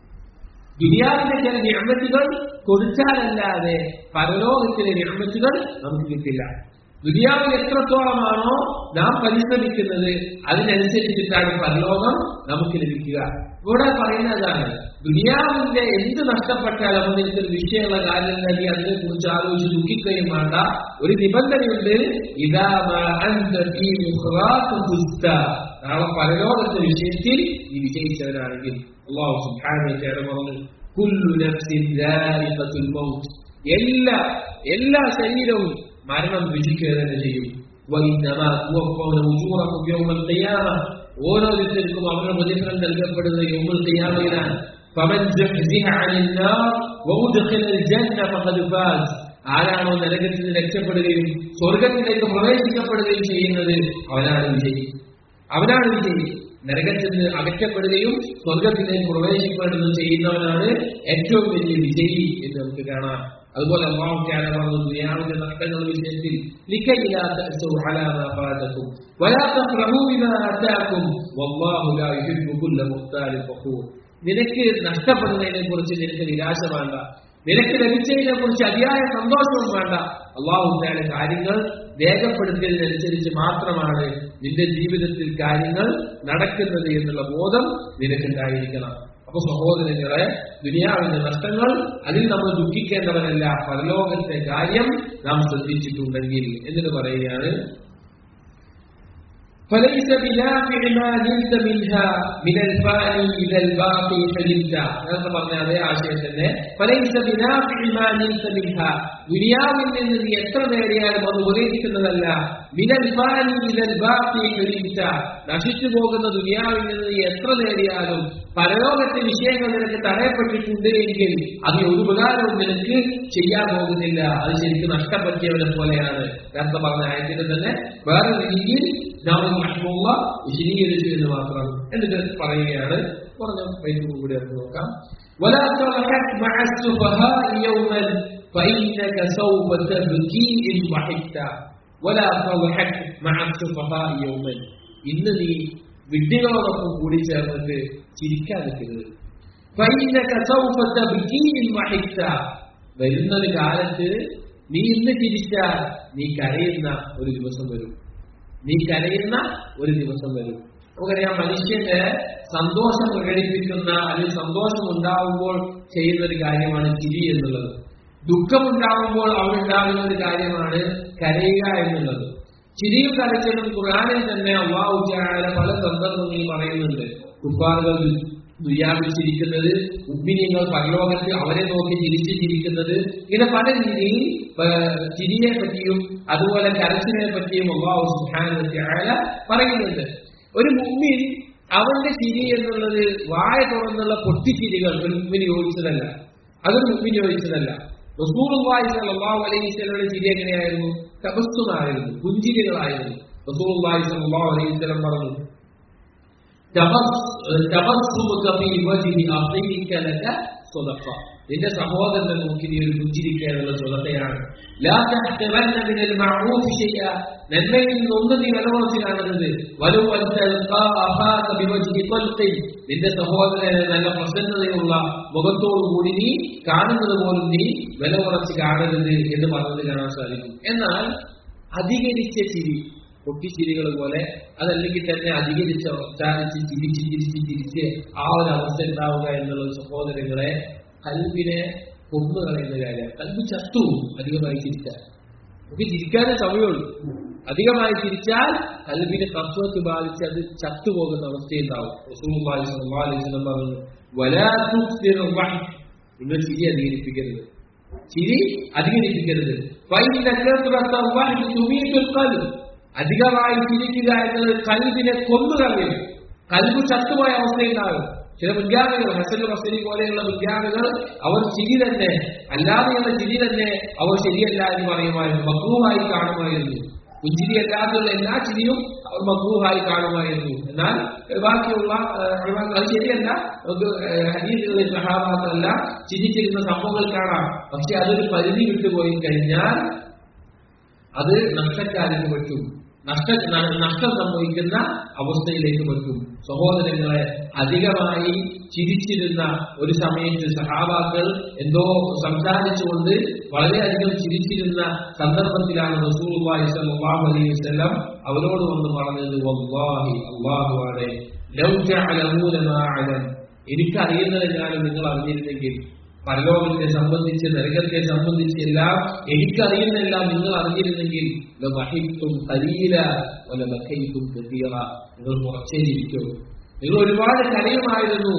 Speaker 1: ദുനിയാവിന്റെ ചില നിയമത്തുകൾ കൊടുത്താലല്ലാതെ പരലോകത്തിലെ നിയമത്തുകൾ നമുക്ക് കിട്ടില്ല ദുനിയാവിൽ എത്രത്തോളമാണോ നാം പരിശ്രമിക്കുന്നത് അതിനനുസരിച്ചിട്ടാണ് പരലോകം നമുക്ക് ലഭിക്കുക ഇവിടെ പറയുന്നതാണ് ദുനിയാവിന്റെ എന്ത് നഷ്ടപ്പെട്ടാൽ നമ്മൾ എനിക്കൊരു വിഷയമുള്ള കാര്യം നൽകി അതിനെ കുറിച്ച് ആലോചിച്ച് ദുഃഖിക്കുകയും വേണ്ട ഒരു നിബന്ധനയുണ്ട് ഇതാ നാളെ പരലോകത്തെ വിഷയത്തിൽ ഈ വിജയിച്ചവരാണെങ്കിൽ അള്ളാഹു സുബ്ഹാനഹു പറഞ്ഞു കുല്ലു നഫ്സിൻ ദാരിഖത്തുൽ മൗത്ത് എല്ലാ എല്ലാ ശരീരവും മരണം രുചിക്കുക തന്നെ ചെയ്യും وإنما توفون أجوركم يوم القيامة ഓരോരുത്തർക്കും അവരുടെ പ്രതിഫലം നൽകപ്പെടുന്നത് യൗമുൽ ഖിയാമയിലാണ് فمن زحزح عن النار وأدخل الجنة فقد فاز ആരാണോ നരകത്തിൽ നിന്ന് രക്ഷപ്പെടുകയും സ്വർഗത്തിലേക്ക് പ്രവേശിക്കപ്പെടുകയും ചെയ്യുന്നത് അവനാണ് വിജയി അവനാണ് വിജയി നരകത്തിൽ നിന്ന് അകറ്റപ്പെടുകയും സ്വർഗത്തിലേക്ക് പ്രവേശിക്കപ്പെടുകയും ചെയ്യുന്നവനാണ് ഏറ്റവും വലിയ വിജയി എന്ന് നമുക്ക് കാണാം അതുപോലെ അള്ളാഹു تعالى പറഞ്ഞു ദുനിയാവിന്റെ നഷ്ടങ്ങളുടെ വിഷയത്തിൽ لكي لا تأسوا على ما فاتكم ولا تفرحوا بما آتاكم والله لا يحب كل مختال فخور നിനക്ക് നഷ്ടപ്പെടുന്നതിനെ കുറിച്ച് നിനക്ക് നിരാശ വേണ്ട നിനക്ക് ലഭിച്ചതിനെ കുറിച്ച് അതിയായ സന്തോഷവും വേണ്ട അള്ളാഹുന്റെ കാര്യങ്ങൾ രേഖപ്പെടുത്തിയതിനനുസരിച്ച് മാത്രമാണ് നിന്റെ ജീവിതത്തിൽ കാര്യങ്ങൾ നടക്കുന്നത് എന്നുള്ള ബോധം നിനക്കുണ്ടായിരിക്കണം അപ്പൊ സഹോദരങ്ങളെ ദുനിയാവിന്റെ നഷ്ടങ്ങൾ അതിൽ നമ്മൾ ദുഃഖിക്കേണ്ടവരല്ല പരലോകത്തെ കാര്യം നാം ശ്രദ്ധിച്ചിട്ടുണ്ടെങ്കിൽ എന്നിട്ട് പറയുകയാണ് فليس بنافع ما نلت منها من الفاني إذا الباقي حلمت നേരത്തെ പറഞ്ഞ അതേ ആശയം തന്നെ فليس بنافع ما نلت منها ദുനിയാവിൽ നിന്ന് നീ എത്ര നേടിയാലും അത് ഉപദേശിക്കുന്നതല്ല മിനൽ ഫാനി ഇതൽ ബാക്കി ഹലിംത നശിച്ചു പോകുന്ന ദുനിയാവിൽ നിന്ന് നീ എത്ര നേടിയാലും പരലോകത്തെ വിഷയങ്ങൾ നിനക്ക് തടയപ്പെട്ടിട്ടുണ്ട് എങ്കിൽ അത് ഒരു ഉപകാരവും നിനക്ക് ചെയ്യാൻ പോകുന്നില്ല അത് ശരിക്കും നഷ്ടപ്പറ്റിയവനെ പോലെയാണ് നേരത്തെ പറഞ്ഞ ആയത്തിന്റെ തന്നെ വേറെ രീതിയിൽ നാമം മഹ്മുള്ള വിശദീകരിച്ചു എന്ന് മാത്രം എന്നിട്ട് പറയുകയാണ് പറഞ്ഞ വൈദ്യുതി കൂടി നമുക്ക് നോക്കാം ولا تضحك مع السفهاء يوما فإنك سوف تبكي إن ضحكت ولا تضحك مع السفهاء يوما ഇന്ന് നീ വിഡ്ഢികളോടൊപ്പം കൂടി ചേർന്നിട്ട് ചിരിക്കാതിരിക്കരുത് فإنك سوف تبكي إن ضحكت വരുന്നൊരു കാലത്ത് നീ ഇന്ന് ചിരിച്ചാൽ നീ കരയുന്ന ഒരു ദിവസം വരും നീ കരയുന്ന ഒരു ദിവസം വരും നമുക്കറിയാം മനുഷ്യന്റെ സന്തോഷം പ്രകടിപ്പിക്കുന്ന അല്ലെങ്കിൽ സന്തോഷം ഉണ്ടാവുമ്പോൾ ചെയ്യുന്ന ഒരു കാര്യമാണ് ചിരി എന്നുള്ളത് ദുഃഖമുണ്ടാകുമ്പോൾ അവനുണ്ടാകുന്ന ഒരു കാര്യമാണ് കരയുക എന്നുള്ളത് ചിരിയും കരച്ചിലും ഖുറാനിൽ തന്നെ അള്ളാഹു ചായാല പല സന്ദർഭങ്ങളിൽ പറയുന്നുണ്ട് കുപ്പാറുകൾ ദുര്യാപിച്ചിരിക്കുന്നത് ഉമ്മിനിയങ്ങൾ പരലോകത്ത് അവരെ നോക്കി ചിരിച്ച് ചിരിക്കുന്നത് ഇങ്ങനെ പല രീതിയിൽ ചിരിയെ പറ്റിയും അതുപോലെ കരച്ചിനെ പറ്റിയും അള്ളാഹു സുഹാന പറയുന്നുണ്ട് ഒരു മുമ്മിൻ അവന്റെ ചിരി എന്നുള്ളത് വായ തുറന്നുള്ള പൊട്ടിച്ചിരികൾ ഒരു മുമ്മിന് യോജിച്ചതല്ല അതൊരു മുമ്മിന് യോജിച്ചതല്ല റസൂറുള്ളാഹി സ്വല്ലല്ലാഹു അലൈഹി വസല്ലമയുടെ ചിരി എങ്ങനെയായിരുന്നു തപസ്സുമായിരുന്നു പുഞ്ചിരികളായിരുന്നു റസൂറുള്ളാഹി സ്വല്ലല്ലാഹു അലൈഹി വസല്ലം പറഞ്ഞു തബസ്സുമുക ഫീ വജ്ഹി അഖീക ലക സ്വദഖ നിന്റെ സഹോദരനെ നോക്കി നീ ഒരു പുഞ്ചിരിക്കാനുള്ള സ്വതയാണ് ലാ തഹ്തറന്ന മിനൽ മഅറൂഫ് ഷൈഅ നന്മയിൽ നിന്നൊന്നും നീ വിലകുറച്ച് കാണരുത് വലു അൻ തൽഖാ അഖാക ബിവജ്ഹി തൽഖിൻ നിന്റെ സഹോദരനെ നല്ല പ്രസന്നതയുള്ള മുഖത്തോടു കൂടി നീ കാണുന്നത് പോലും നീ വില കുറച്ച് കാണരുത് എന്ന് പറഞ്ഞത് കാണാൻ സാധിക്കും എന്നാൽ അധികരിച്ച ചിരി പൊട്ടിച്ചിരികൾ പോലെ അതല്ലെങ്കിൽ തന്നെ അധികരിച്ച് ഉച്ചാരിച്ച് ചിരിച്ച് ചിരിച്ച് ചിരിച്ച് ആ ഒരു അവസ്ഥ ഉണ്ടാവുക എന്നുള്ളത് സഹോദരങ്ങളെ കൽബിനെ കൊന്നു കളയുന്ന കാര്യം കൽബ് ചത്തു അധികമായി ചിരിച്ചാൽ നമുക്ക് ചിരിക്കാനേ സമയമുള്ളൂ അധികമായി ചിരിച്ചാൽ കൽബിനെ തത്വത്ത് ബാധിച്ച് അത് ചത്തുപോകുന്ന അവസ്ഥയുണ്ടാവും റസൂലുള്ളാഹി സ്വല്ലല്ലാഹു അലൈഹി വസല്ലം പറഞ്ഞു വലാ തുക്സിറു വഹ് നിങ്ങൾ ചിരി അധികരിപ്പിക്കരുത് ചിരി അധികരിപ്പിക്കരുത് ഫൈന കസ്റത വഹ് തുമീതുൽ ഖൽബ് അധികമായി ചിരിക്കുക എന്നത് കൽബിനെ കൊന്നുകളയും കൽബ് ചത്തുപോയ അവസ്ഥയുണ്ടാകും ചില മുൻഗാമികൾ ഹസൻ ബസരി പോലെയുള്ള മുൻഗാമികൾ അവർ ചിരി തന്നെ അല്ലാതെയുള്ള ചിരി തന്നെ അവർ ശരിയല്ല എന്ന് പറയുമായിരുന്നു മക്രൂഹായി കാണുമായിരുന്നു പുഞ്ചിരി അല്ലാതെയുള്ള എല്ലാ ചിരിയും അവർ മക്രൂഹായി കാണുമായിരുന്നു എന്നാൽ ബാക്കിയുള്ള അത് ശരിയല്ല നമുക്ക് ഹരീതുകളിൽ സഹാബാത്തല്ല ചിരിച്ചിരുന്ന സംഭവങ്ങൾ കാണാം പക്ഷെ അതൊരു പരിധി വിട്ടുപോയി കഴിഞ്ഞാൽ അത് നഷ്ടക്കാരിന് പറ്റും നഷ്ട നഷ്ടം സംഭവിക്കുന്ന അവസ്ഥയിലേക്ക് പറ്റും സഹോദരങ്ങളെ അധികമായി ചിരിച്ചിരുന്ന ഒരു സമയത്ത് സഹാബാക്കൾ എന്തോ സംസാരിച്ചുകൊണ്ട് വളരെയധികം ചിരിച്ചിരുന്ന സന്ദർഭത്തിലാണ് റസൂലുള്ളാഹി സ്വല്ലല്ലാഹു അലൈഹി വസല്ലം അവരോട് വന്ന് പറഞ്ഞത് വല്ലാഹി അല്ലാഹുവാണ് ലൗ തഅലമൂന മാ അലം എനിക്കറിയുന്നതെങ്ങാനും നിങ്ങൾ അറിഞ്ഞിരുന്നെങ്കിൽ പരലോകത്തെ സംബന്ധിച്ച് നരകത്തെ സംബന്ധിച്ച് എല്ലാം എനിക്കറിയുന്നെല്ലാം നിങ്ങൾ അറിഞ്ഞിരുന്നെങ്കിൽ വഹിത്തും കലീല വല ബഖൈത്തും കസീറ നിങ്ങൾ കുറച്ചേ ഇരിക്കൂ നിങ്ങൾ ഒരുപാട് കരയുമായിരുന്നു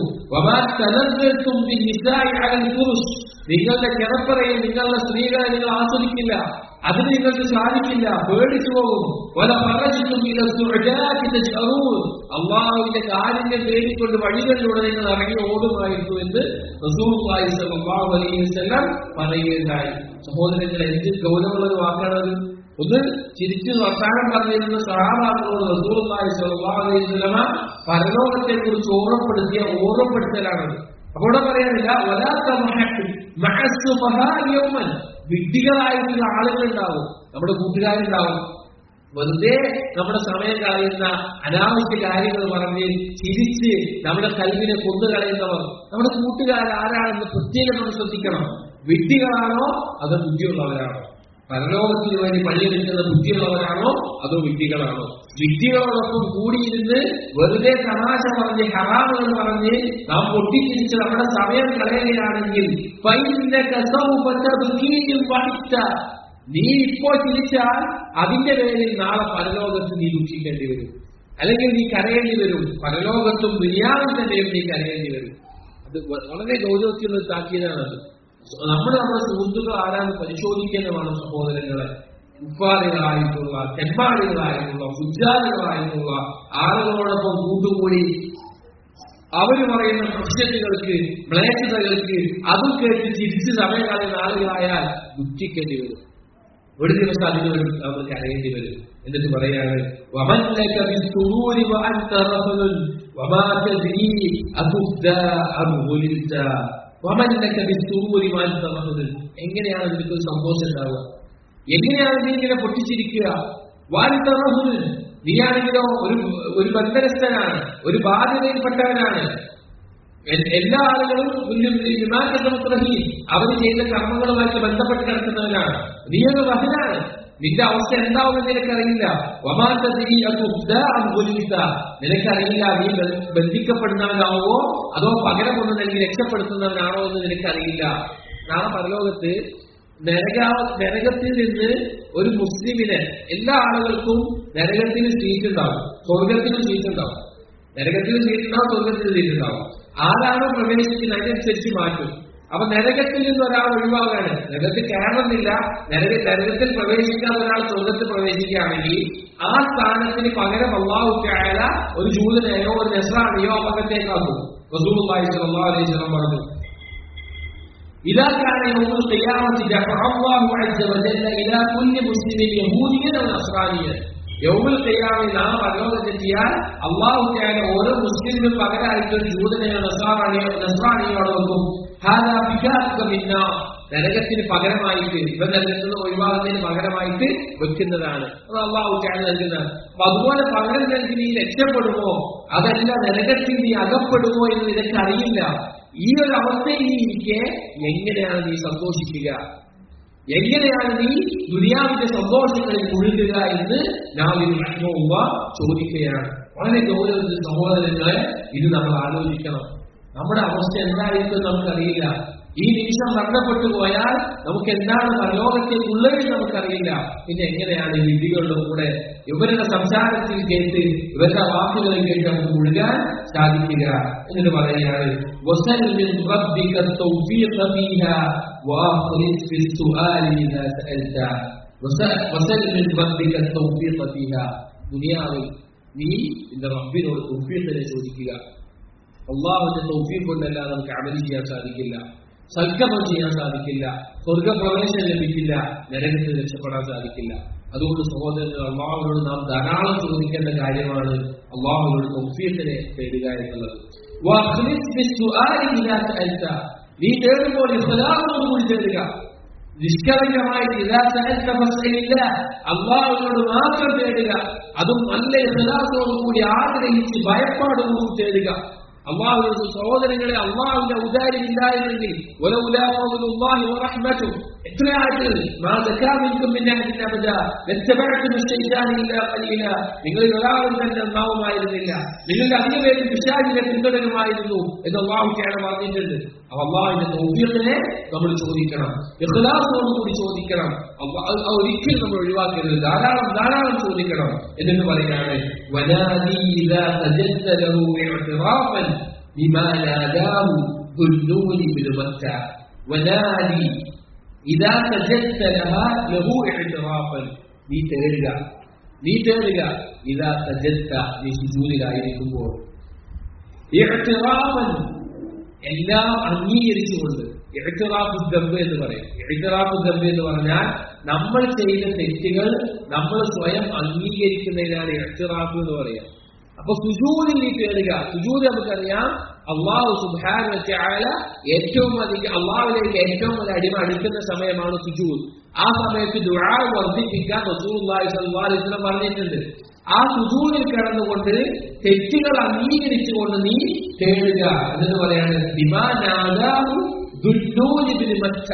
Speaker 1: നിങ്ങളുടെ കിടപ്പറയിൽ നിങ്ങളുടെ സ്ത്രീകളെ നിങ്ങൾ ആസ്വദിക്കില്ല അതിന് നിങ്ങൾക്ക് സാധിക്കില്ല പേടിച്ചു പോകും വല പറഞ്ഞിട്ടും അള്ളാഹുവിന്റെ കാലിന്റെ പേടിക്കൊണ്ട് വഴികളിലൂടെ നിങ്ങൾ ഇറങ്ങി ഓടുമായിരുന്നു എന്ന് റസൂലുള്ളാഹി സ്വല്ലല്ലാഹു അലൈഹി വസല്ലം പറയുകയുണ്ടായി സഹോദരങ്ങൾ എന്ത് ഗൗരവമുള്ള ഒരു വാക്കാണത് ഒന്ന് ചിരിച്ചു വർത്താനം പറഞ്ഞിരുന്ന സഹാബാക്കളോട് റസൂലുള്ളാഹി സ്വല്ലല്ലാഹു അലൈഹി വസല്ലമ പരലോകത്തെ കുറിച്ച് ഓർമ്മപ്പെടുത്തിയ ഓർമ്മപ്പെടുത്തലാണത് അപ്പോൾ പറയാനില്ല വലാത്ത യൗമൻ വിഡ്ഢികളായിട്ടുള്ള ആളുകളുണ്ടാവും നമ്മുടെ കൂട്ടുകാരുണ്ടാവും വെറുതെ നമ്മുടെ സമയം കളയുന്ന അനാവശ്യ കാര്യങ്ങൾ പറഞ്ഞ് ചിരിച്ച് നമ്മുടെ കൽവിനെ കൊന്നുകളയുന്നവർ നമ്മുടെ കൂട്ടുകാർ ആരാണെന്ന് പ്രത്യേകം നമ്മൾ ശ്രദ്ധിക്കണം വിഡ്ഢികളാണോ അതോ ബുദ്ധിയുള്ളവരാണോ പരലോകത്തിന് വേണ്ടി പണിയെടുക്കുന്ന ബുദ്ധിയുള്ളവരാണോ അതോ വിഡ്ഢികളാണോ വിഡ്ഢികളോടൊപ്പം കൂടിയിരുന്ന് വെറുതെ തമാശ പറഞ്ഞ് ഹറാമുകൾ പറഞ്ഞ് നാം പൊട്ടിച്ചിരിച്ച് നമ്മുടെ സമയം കളയുകയാണെങ്കിൽ നീ ഇപ്പോ ചിരിച്ചാൽ അതിന്റെ പേരിൽ നാളെ പരലോകത്ത് നീ ദുഃഖിക്കേണ്ടി വരും അല്ലെങ്കിൽ നീ കരയേണ്ടി വരും പരലോകത്തും ദുനിയാവിൽ തന്നെയും നീ കരയേണ്ടി വരും അത് വ- വളരെ ഗൗരവത്തിലുള്ള ഒരു താക്കീതാണത് നമ്മൾ നമ്മുടെ സുഹൃത്തുക്കൾ ആരാന്ന് പരിശോധിക്കേണ്ടതാണ് സഹോദരങ്ങളെ ഉപ്പാദികളായിട്ടുള്ള തെമ്മാടികളായിട്ടുള്ള ഫുജാദികളായിട്ടുള്ള ആളുകളോടൊപ്പം കൂട്ടുകൂടി അവര് പറയുന്ന പ്രശ്നങ്ങൾക്ക് മ്ലേച്ഛതകൾക്ക് അതും കേട്ട് തിരിച്ച് സമയം കളയുന്ന ആളുകളായാൽ ദുഃഖിക്കേണ്ടി വരും ഒരു ദിവസം അതിനു വേണ്ടി അവർ കരയേണ്ടി വരും എന്നിട്ട് പറയാണ് وَمَنَّكَ بِالسُّرُورِ وَأَنْتَ رَجُلٌ وَمَا تَدْرِي أَتُبْدَى أَمْ غُلِبْتَ وَمَنَّكَ بِالسُّرُورِ وَأَنْتَ رَجُلٌ എങ്ങനെയാണ് നിനക്ക് ഒരു സന്തോഷം ഉണ്ടാവുക എങ്ങനെയാണ് നീ ഇങ്ങനെ പൊട്ടിച്ചിരിക്കുക وَأَنْتَ رَجُلٌ നീയാണെങ്കിലോ ഒരു ഒരു ബന്ധനസ്ഥനാണ് ഒരു ബാധ്യതയിൽപ്പെട്ടവനാണ് എ- എല്ലാ ആളുകളും വിമാനത്തമത്രഹീൻ അവർ ചെയ്ത കർമ്മങ്ങളുമായിട്ട് ബന്ധപ്പെട്ട് കിടക്കുന്നവനാണ് നീ ഒരു വഹനാണ് നിന്റെ അവസ്ഥ എന്താവുമെന്ന് നിനക്കറിയില്ല വമാത്ത തിരി നിനക്കറിയില്ല നീ ബ- ബന്ധിക്കപ്പെടുന്നവനാവോ അതോ പകരം ഒന്ന് നൽകി രക്ഷപ്പെടുത്തുന്നവനാണോ എന്ന് നിനക്കറിയില്ല നാളെ പരലോകത്ത് നരക നരകത്തിൽ നിന്ന് ഒരു മുസ്ലിമിനെ എല്ലാ ആളുകൾക്കും നരകത്തിന് സീറ്റ് ഉണ്ടാവും സ്വർഗത്തിന് സീറ്റ് ഉണ്ടാവും നരകത്തിൽ സീറ്റുണ്ടാവും സ്വർഗത്തിൽ സീറ്റുണ്ടാവും ആരാണോ പ്രവേശിക്കുന്നത് അതിനനുസരിച്ച് മാറ്റും അപ്പൊ നരകത്തിൽ നിന്ന് ഒരാൾ ഒഴിവാകാണ് നരകത്തിൽ കയറുന്നില്ല നരക നരകത്തിൽ പ്രവേശിക്കാത്ത ഒരാൾ സ്വർഗത്തിൽ പ്രവേശിക്കുകയാണെങ്കിൽ ആ സ്ഥാനത്തിന് പകരം അള്ളാഹുക്കായ ഒരു ജൂതനെയോ ഒരു നെസ്രാണിയോ അപകടത്തേക്കാക്കും റസൂൽ അലൈഹി സ്വലം പറഞ്ഞു إذا كان يوم القيامة دفع الله عز وجل إلى كل مسلم يهوديا أو نصرانيا يوم القيامة നാം പരലോകത്തെത്തിയാൽ അള്ളാഹു താല ഓരോ മുസ്ലിമിനും പകരമായിട്ട് ഒരു ജൂതനെയോ നസ്രാണിയോ നസ്രാണിയോ അവിടെ വെക്കും ഹാദാ ബികാത്തുക മിന്ന നരകത്തിന് പകരമായിട്ട് ഇവൻ നരകത്തിൽ നിന്ന് ഒഴിവാകുന്നതിന് പകരമായിട്ട് വെക്കുന്നതാണ് അത് അള്ളാഹു താല നൽകുന്നതാണ് അപ്പൊ അതുപോലെ പകരം നൽകി നീ രക്ഷപ്പെടുമോ അതല്ല നരകത്തിൽ നീ അകപ്പെടുമോ എന്ന് നിനക്ക് അറിയില്ല ഈ ഒരു അവസ്ഥയിൽ നീ ഇരിക്കെ എങ്ങനെയാണ് നീ സന്തോഷിക്കുക എങ്ങനെയാണ് നീ ദുനിയാവിന്റെ സന്തോഷങ്ങളിൽ മുഴുകുക എന്ന് നാവിൽ അനുഭവ ചോദിക്കുകയാണ് വളരെ ഗൗരവത്തിൽ സഹോദരങ്ങളെ ഇത് നമ്മൾ ആലോചിക്കണം നമ്മുടെ അവസ്ഥ എന്തായിരിക്കും എന്ന് നമുക്കറിയില്ല ഈ നിമിഷം മരണപ്പെട്ടു പോയാൽ നമുക്ക് എന്താണ് പരലോകത്തേക്കുള്ളതെന്ന് നമുക്കറിയില്ല പിന്നെ എങ്ങനെയാണ് ഈ വിധികളുടെ കൂടെ ഇവരുടെ സംസാരത്തിൽ കേട്ട് ഇവരുടെ വാക്കുകളിൽ കേട്ട് നമുക്ക് മുഴുകാൻ സാധിക്കുക എന്നിട്ട് പറയുകയാണ് وسل من ربك التوفيق فيها واخلص في السؤال اذا سالت وسل وسل من ربك التوفيق فيها ദുനിയാവിൽ നീ നിന്റെ റബ്ബിനോട് തൗഫീഖിനെ ചോദിക്കുക അള്ളാഹുവിന്റെ തൗഫീഖ് കൊണ്ടല്ലാതെ നമുക്ക് അമലി ചെയ്യാൻ സാധിക്കില്ല സൽക്കമം ചെയ്യാൻ സാധിക്കില്ല സ്വർഗപ്രവേശനം ലഭിക്കില്ല നരകത്തിൽ രക്ഷപ്പെടാൻ സാധിക്കില്ല അതുകൊണ്ട് സഹോദരങ്ങൾ അള്ളാഹുവിനോട് നാം ധാരാളം ചോദിക്കേണ്ട കാര്യമാണ് അള്ളാഹുവിനോട് തൗഫീഖിനെ തേടുക എന്നുള്ളത് വഖ്ലിസ് ബിസ്സുആലി ഇദാ സഅൽത. നീ തേടുമ്പോൾ ഇഖ്ലാസോടുകൂടി തേടുക നിഷ്കളങ്കമായിട്ട് ഇദാ സഅൽത ഫസ്അലില്ല. അള്ളാഹുവിനോട് മാത്രം തേടുക അതും നല്ല ഇഖ്ലാസോടുകൂടി ആഗ്രഹിച്ച് ഭയപ്പാടോടുകൂടി തേടുക അള്ളാഹു സഹോദരങ്ങളെ അള്ളാഹുവിന്റെ ഔദാര്യമില്ലായിരുന്നെങ്കിൽ ولولا فضل الله ورحمته എത്ര ആളുകൾ മാ സക്കാ മിൻകും മിൻ അഹദിൻ അബദ ലത്തബഅതും الشيطان ഇല്ലാ ഖലീല നിങ്ങൾ ഒരാളും തന്നെ നന്നാവുമായിരുന്നില്ല നിങ്ങളുടെ അധികപേരും പിശാചിനെ പിന്തുടരുമായിരുന്നു എന്ന് അള്ളാഹു കേരള പറഞ്ഞിട്ടുണ്ട് അപ്പൊ അള്ളാഹുവിന്റെ തൗഫീഖിനെ നമ്മൾ ചോദിക്കണം ഇഖ്ലാസോട് കൂടി ചോദിക്കണം അള്ളാഹ് അത് ഒരിക്കലും നമ്മൾ ഒഴിവാക്കരുത് ധാരാളം ധാരാളം ചോദിക്കണം എന്നിട്ട് പറയുകയാണ് വനാദി ഇദാ സജദ്ത ലഹു ഇഅ്തിറാഫൻ ബിമാ നാദാഹു ذُلُّونِ بن مكة ونادي إذا سجدت لها له اعترافا നീ തേടുക നീ തേടുക ഇതാ സജദ്ത നീ സുജൂലിലായിരിക്കുമ്പോൾ ഇഅ്തിറാഫൻ എല്ലാം അംഗീകരിച്ചുകൊണ്ട് ഇഅ്തിറാഫു ദമ്പ് എന്ന് പറയും ഇഅ്തിറാഫു ദമ്പ് എന്ന് പറഞ്ഞാൽ നമ്മൾ ചെയ്ത തെറ്റുകൾ നമ്മൾ സ്വയം അംഗീകരിക്കുന്നതിനാണ് ഇഅ്തിറാഫ് എന്ന് പറയാം അപ്പൊ സുജൂദിൽ നീ തേടുക സുജൂദ് നമുക്കറിയാം അള്ളാഹു സുബാൻ വെച്ചാല ഏറ്റവും അധികം അള്ളാഹുലേക്ക് ഏറ്റവും വലിയ അടിമ അടുക്കുന്ന സമയമാണ് സുജൂദ് ആ സമയത്ത് ദുആ വർദ്ധിപ്പിക്കാൻ റസൂലുള്ളാഹി സ്വല്ലല്ലാഹു അലൈഹി വസല്ലം പറഞ്ഞിട്ടുണ്ട് ആ സുജൂദിൽ കിടന്നുകൊണ്ട് തെറ്റുകൾ അംഗീകരിച്ചുകൊണ്ട് നീ തേടുക എന്നിട്ട് പറയാണ് ബിമാ നാദാഹു ദുന്നൂൻ ഇബ്നു മക്ക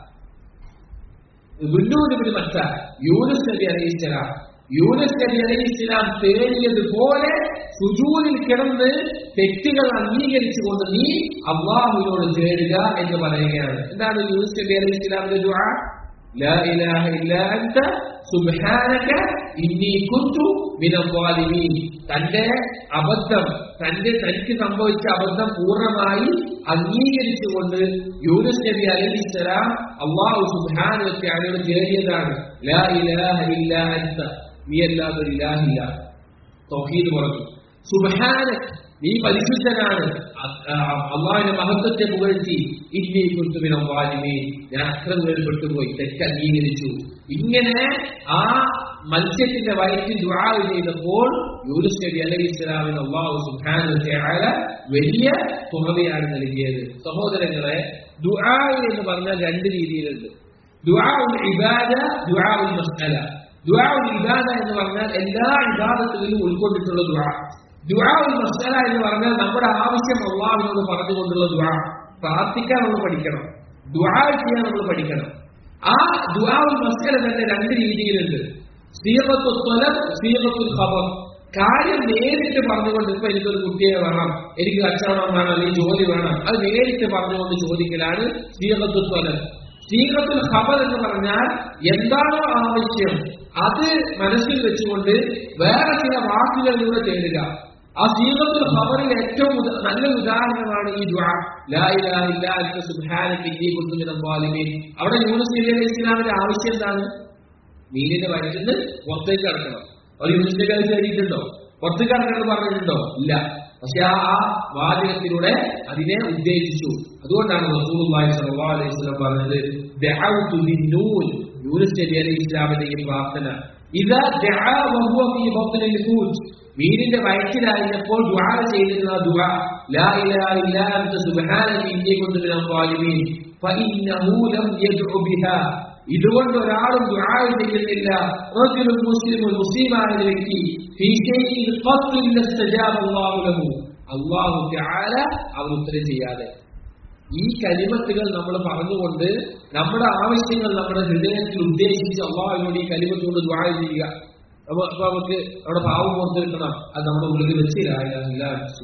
Speaker 1: ദുന്നൂൻ ഇബ്നു മക്ക യൂനുസ് നബി അലൈഹിസ്സലാം യൂനസ് നബി അലൈഹി ഇസ്ലാം തേടിയതുപോലെ സുജൂരിൽ കിടന്ന് തെറ്റുകൾ അംഗീകരിച്ചുകൊണ്ട് നീ അള്ളാഹുവിനോട് തേടുക എന്ന് പറയുകയാണ് എന്താണ് യൂനസ് നബി അലൈഹി ഇസ്ലാമിന്റെ ദുആ ലാ ഇലാഹ ഇല്ലാ അൻത സുബ്ഹാനക ഇന്നി കുന്തു മിനൽ ളാലിമീൻ തന്റെ അബദ്ധം തന്റെ തനിക്ക് സംഭവിച്ച അബദ്ധം പൂർണ്ണമായി അംഗീകരിച്ചുകൊണ്ട് യൂനുസ് നബി അലൈഹിസ്സലാം അള്ളാഹു സുബ്ഹാനഹു വ തആലയോട് തേടിയതാണ് ലാ ഇലാഹ ഇല്ലാ അൻത നീ അല്ലാതെ ഒരു ഇലാഹില്ല തൗഹീദ് പറഞ്ഞു സുബ്ഹാനക് നീ പരിശുദ്ധനാണ് അള്ളാഹിന്റെ മഹത്വത്തെ പുകഴ്ത്തി ഇന്നി കുത്തുവിന വാലിമേ ഞാൻ അക്രമങ്ങളിൽ പെട്ടുപോയി തെറ്റ് അംഗീകരിച്ചു ഇങ്ങനെ ആ മത്സ്യത്തിന്റെ വയറ്റിൽ ദുആ ചെയ്തപ്പോൾ യൂനുസ് നബി അലൈഹി ഇസ്ലാമിന് അള്ളാഹു സുബ്ഹാനഹു തആല വലിയ തുറവിയാണ് നൽകിയത് സഹോദരങ്ങളെ ദുആ എന്ന് പറഞ്ഞാൽ രണ്ട് രീതിയിലുണ്ട് ദുആ ഉൽ ഇബാദ ദുആ ഉൽ മസ്അല ദുആ ഉൽ ഇബാദ എന്ന് പറഞ്ഞാൽ എല്ലാ ഇബാദത്തുകളിലും ഉൾക്കൊണ്ടിട്ടുള്ള ദുആ ദുആ ഉൽ മസ്അല എന്ന് പറഞ്ഞാൽ നമ്മുടെ ആവശ്യം അള്ളാഹുവിനോട് പറഞ്ഞുകൊണ്ടുള്ള ദുആ പ്രാർത്ഥിക്കാൻ നമ്മൾ പഠിക്കണം ദുആ ചെയ്യാൻ നമ്മൾ പഠിക്കണം ആ ദുആ ഉൽ മസ്അല തന്നെ രണ്ട് രീതിയിലുണ്ട് സീറത്തു ത്വലം സീറത്തുൽ ഖബർ കാര്യം നേരിട്ട് പറഞ്ഞുകൊണ്ട് ഇപ്പൊ എനിക്കൊരു കുട്ടിയെ വേണം എനിക്ക് കച്ചവടം വേണം അല്ലെങ്കിൽ ജോലി വേണം അത് നേരിട്ട് പറഞ്ഞുകൊണ്ട് ചോദിക്കലാണ് സീറത്തു ത്വലം സീറത്തുൽ ഖബർ എന്ന് പറഞ്ഞാൽ എന്താണോ ആവശ്യം അത് മനസ്സിൽ വെച്ചുകൊണ്ട് വേറെ ചില വാക്കുകളിലൂടെ തേടുക ആ സീറത്തുൽ ഖബറിൽ ഏറ്റവും ഉദ- നല്ല ഉദാഹരണമാണ് ഈ ദുആ ലാ ഇലാഹ ഇല്ലാ അൻത സുബ്ഹാനക ഇന്നി കുന്തു മിനൽ ളാലിമീൻ അവിടെ യൂനുസ് നബി അലൈഹി ഇസ്ലാമിന്റെ ആവശ്യം എന്താണ് മീനിന്റെ വയറ്റിൽ നിന്ന് പുറത്തേക്ക് കടക്കണം ഒരു യൂണിറ്റ് കാര്യം കയറിയിട്ടുണ്ടോ പുറത്തേക്ക് കടക്കണം പറഞ്ഞിട്ടുണ്ടോ ഇല്ല പക്ഷെ ആ ആ വാചകത്തിലൂടെ അതിനെ ഉദ്ദേശിച്ചു അതുകൊണ്ടാണ് റസൂലുള്ളാഹി സ്വല്ലല്ലാഹു അലൈഹി വസല്ലം പറഞ്ഞത് ദഅഉതു ബിന്നൂൻ യൂനുസ് നബി അലൈഹി ഇസ്ലാമിന്റെ ഈ പ്രാർത്ഥന ഇതാ ദഅ വഹുവ ഫീ ബത്നിൽ ഹൂജ് മീനിന്റെ വയറ്റിലായിരുന്നപ്പോൾ ദുആ ചെയ്തിരുന്ന ആ ദുആ ലാ ഇലാഹ ഇല്ലാ അൻത സുബ്ഹാനക ഇന്നി കുന്തു മിനൽ ളാലിമീൻ ഫഇന്നഹു ലം യദ്ഉ ബിഹാ ഇതുകൊണ്ട് ഒരാളും ദുആ ചെയ്യുന്നില്ല റജുലുൻ മുസ്ലിമുൻ മുസ്ലിമായ ഒരു വ്യക്തി ഫീ ഷൈഇൻ ഖത്ത് ഇല്ല ഇസ്തജാബ അല്ലാഹു ലഹു അല്ലാഹു തആല അവൻ ഉത്തരം ചെയ്യാതെ ഈ കലിമത്തുകൾ നമ്മൾ പറഞ്ഞുകൊണ്ട് നമ്മുടെ ആവശ്യങ്ങൾ നമ്മുടെ ഹൃദയത്തിൽ ഉദ്ദേശിച്ച് അള്ളാഹുവിനോട് ഈ കലിമത്ത് കൊണ്ട് ദുആ ചെയ്യുക അപ്പൊ അപ്പൊ നമുക്ക് നമ്മുടെ പാവം പുറത്തു കിട്ടണം അത് നമ്മുടെ ഉള്ളിൽ വെച്ചില്ല